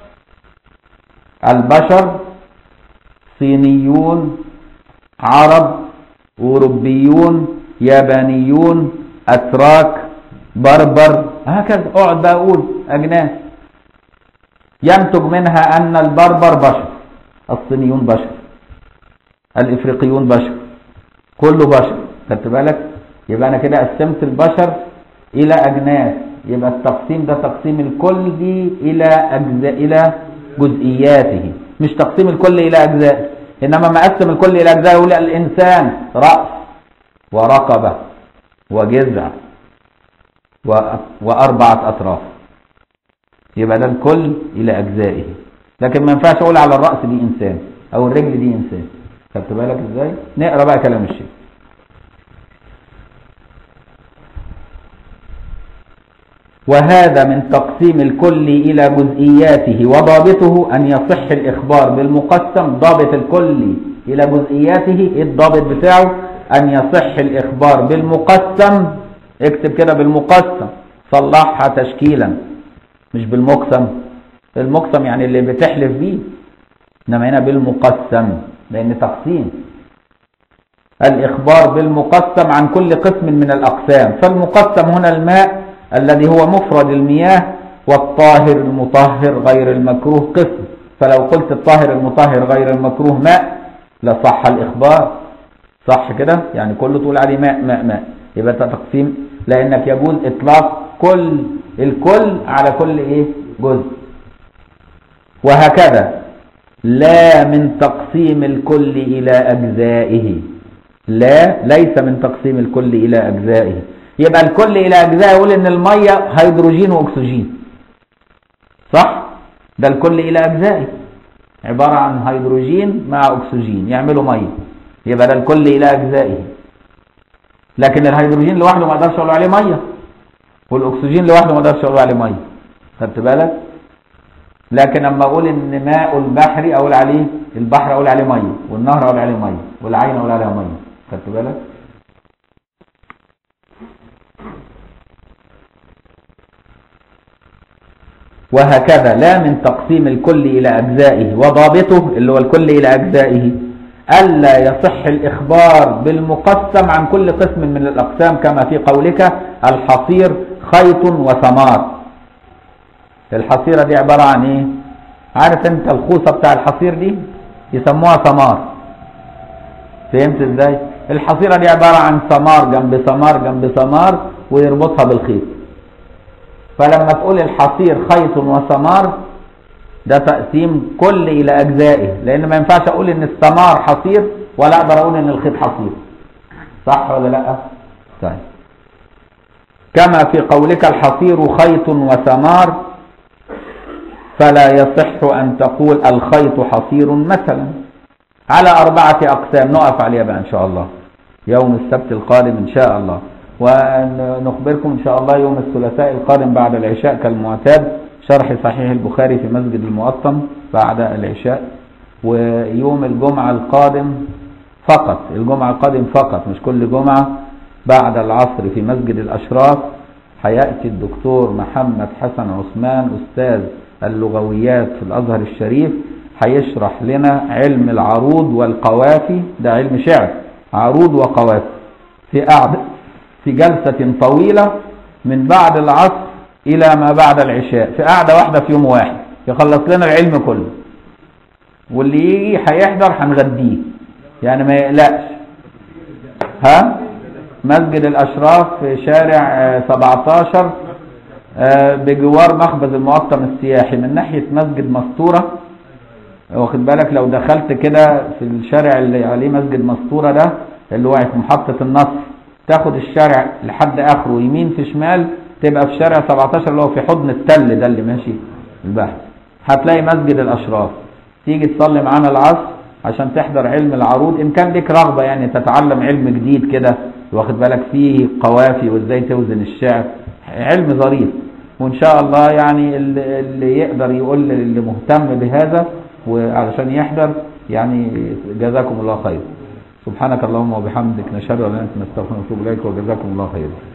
البشر صينيون عرب أوروبيون يابانيون أتراك بربر هكذا اقعد بقى أقول أجناس ينتج منها أن البربر بشر الصينيون بشر الإفريقيون بشر كله بشر خدت بالك يبقى أنا كده قسمت البشر إلى أجناس يبقى التقسيم ده تقسيم الكل دي إلى أجزاء إلى جزئياته مش تقسيم الكل إلى أجزاء إنما ما أقسم الكل إلى أجزاء يقول الإنسان رأس ورقبة وجذع و- وأربعة أطراف يبقى ده الكل إلى أجزائه لكن ما ينفعش أقول على الرأس دي إنسان أو الرجل دي إنسان خدت بالك إزاي؟ نقرأ بقى كلام الشيخ وهذا من تقسيم الكل إلى جزئياته وضابطه أن يصح الإخبار بالمقسم ضابط الكل إلى جزئياته إيه الضابط بتاعه أن يصح الإخبار بالمقسم اكتب كده بالمقسم صلحها تشكيلا مش بالمقسم المقسم يعني اللي بتحلف بيه إنما هنا بالمقسم لأن تقسيم الإخبار بالمقسم عن كل قسم من الأقسام فالمقسم هنا الماء الذي هو مفرد المياه والطاهر المطهر غير المكروه قسم فلو قلت الطاهر المطهر غير المكروه ماء لصح الإخبار صح كده يعني كله تقول عليه ماء ماء ماء يبقى ده تقسيم لأنك يجوز إطلاق كل الكل على كل إيه جزء وهكذا لا من تقسيم الكل إلى أجزائه لا ليس من تقسيم الكل إلى أجزائه يبقى الكل إلى أجزائه يقول إن المية هيدروجين وأكسجين صح ده الكل إلى أجزائه عبارة عن هيدروجين مع أكسجين يعملوا مية يبقى ده الكل إلى أجزائه لكن الهيدروجين لوحده ما اقدرش اقول عليه ميه والاكسجين لوحده ما اقدرش اقول عليه ميه خدت بالك لكن لما اقول ان ماء البحر اقول عليه البحر اقول عليه ميه والنهر اقول عليه ميه والعين اقول عليها ميه خدت بالك وهكذا لا من تقسيم الكل إلى أجزائه وضابطه اللي هو الكل إلى أجزائه ألا يصح الإخبار بالمقسم عن كل قسم من الأقسام كما في قولك الحصير خيط وثمار الحصيرة دي عبارة عن إيه؟ عارف أنت الخوصة بتاع الحصير دي يسموها ثمار فهمت إزاي؟ الحصيرة دي عبارة عن ثمار جنب ثمار جنب ثمار ويربطها بالخيط فلما تقول الحصير خيط وثمار ده تقسيم كل الى اجزائه لان ما ينفعش اقول ان الثمار حصير ولا اقدر اقول ان الخيط حصير صح ولا لا طيب كما في قولك الحصير خيط وثمار فلا يصح ان تقول الخيط حصير مثلا على اربعه اقسام نقف عليها بقى ان شاء الله يوم السبت القادم ان شاء الله ونخبركم ان شاء الله يوم الثلاثاء القادم بعد العشاء كالمعتاد شرح صحيح البخاري في مسجد المؤطم بعد العشاء ويوم الجمعة القادم فقط الجمعة القادم فقط مش كل جمعة بعد العصر في مسجد الأشراف هيأتي الدكتور محمد حسن عثمان أستاذ اللغويات في الأزهر الشريف هيشرح لنا علم العروض والقوافي ده علم شعر عروض وقوافي في قعدة في جلسة طويلة من بعد العصر إلى ما بعد العشاء في قعدة واحدة في يوم واحد يخلص لنا العلم كله واللي يجي هيحضر هنغديه يعني ما يقلقش ها مسجد الأشراف في شارع 17 بجوار مخبز المقطم السياحي من ناحية مسجد مستورة واخد بالك لو دخلت كده في الشارع اللي عليه مسجد مستورة ده اللي هو في محطة النصر تاخد الشارع لحد آخره يمين في شمال تبقى في شارع 17 اللي هو في حضن التل ده اللي ماشي البحث هتلاقي مسجد الأشراف تيجي تصلي معانا العصر عشان تحضر علم العروض إن كان لك رغبة يعني تتعلم علم جديد كده واخد بالك فيه قوافي وازاي توزن الشعر علم ظريف وإن شاء الله يعني اللي يقدر يقول اللي مهتم بهذا وعلشان يحضر يعني جزاكم الله خير سبحانك اللهم وبحمدك نشهد ان لا اله الا انت نستغفرك ونتوب اليك وجزاكم الله خيرا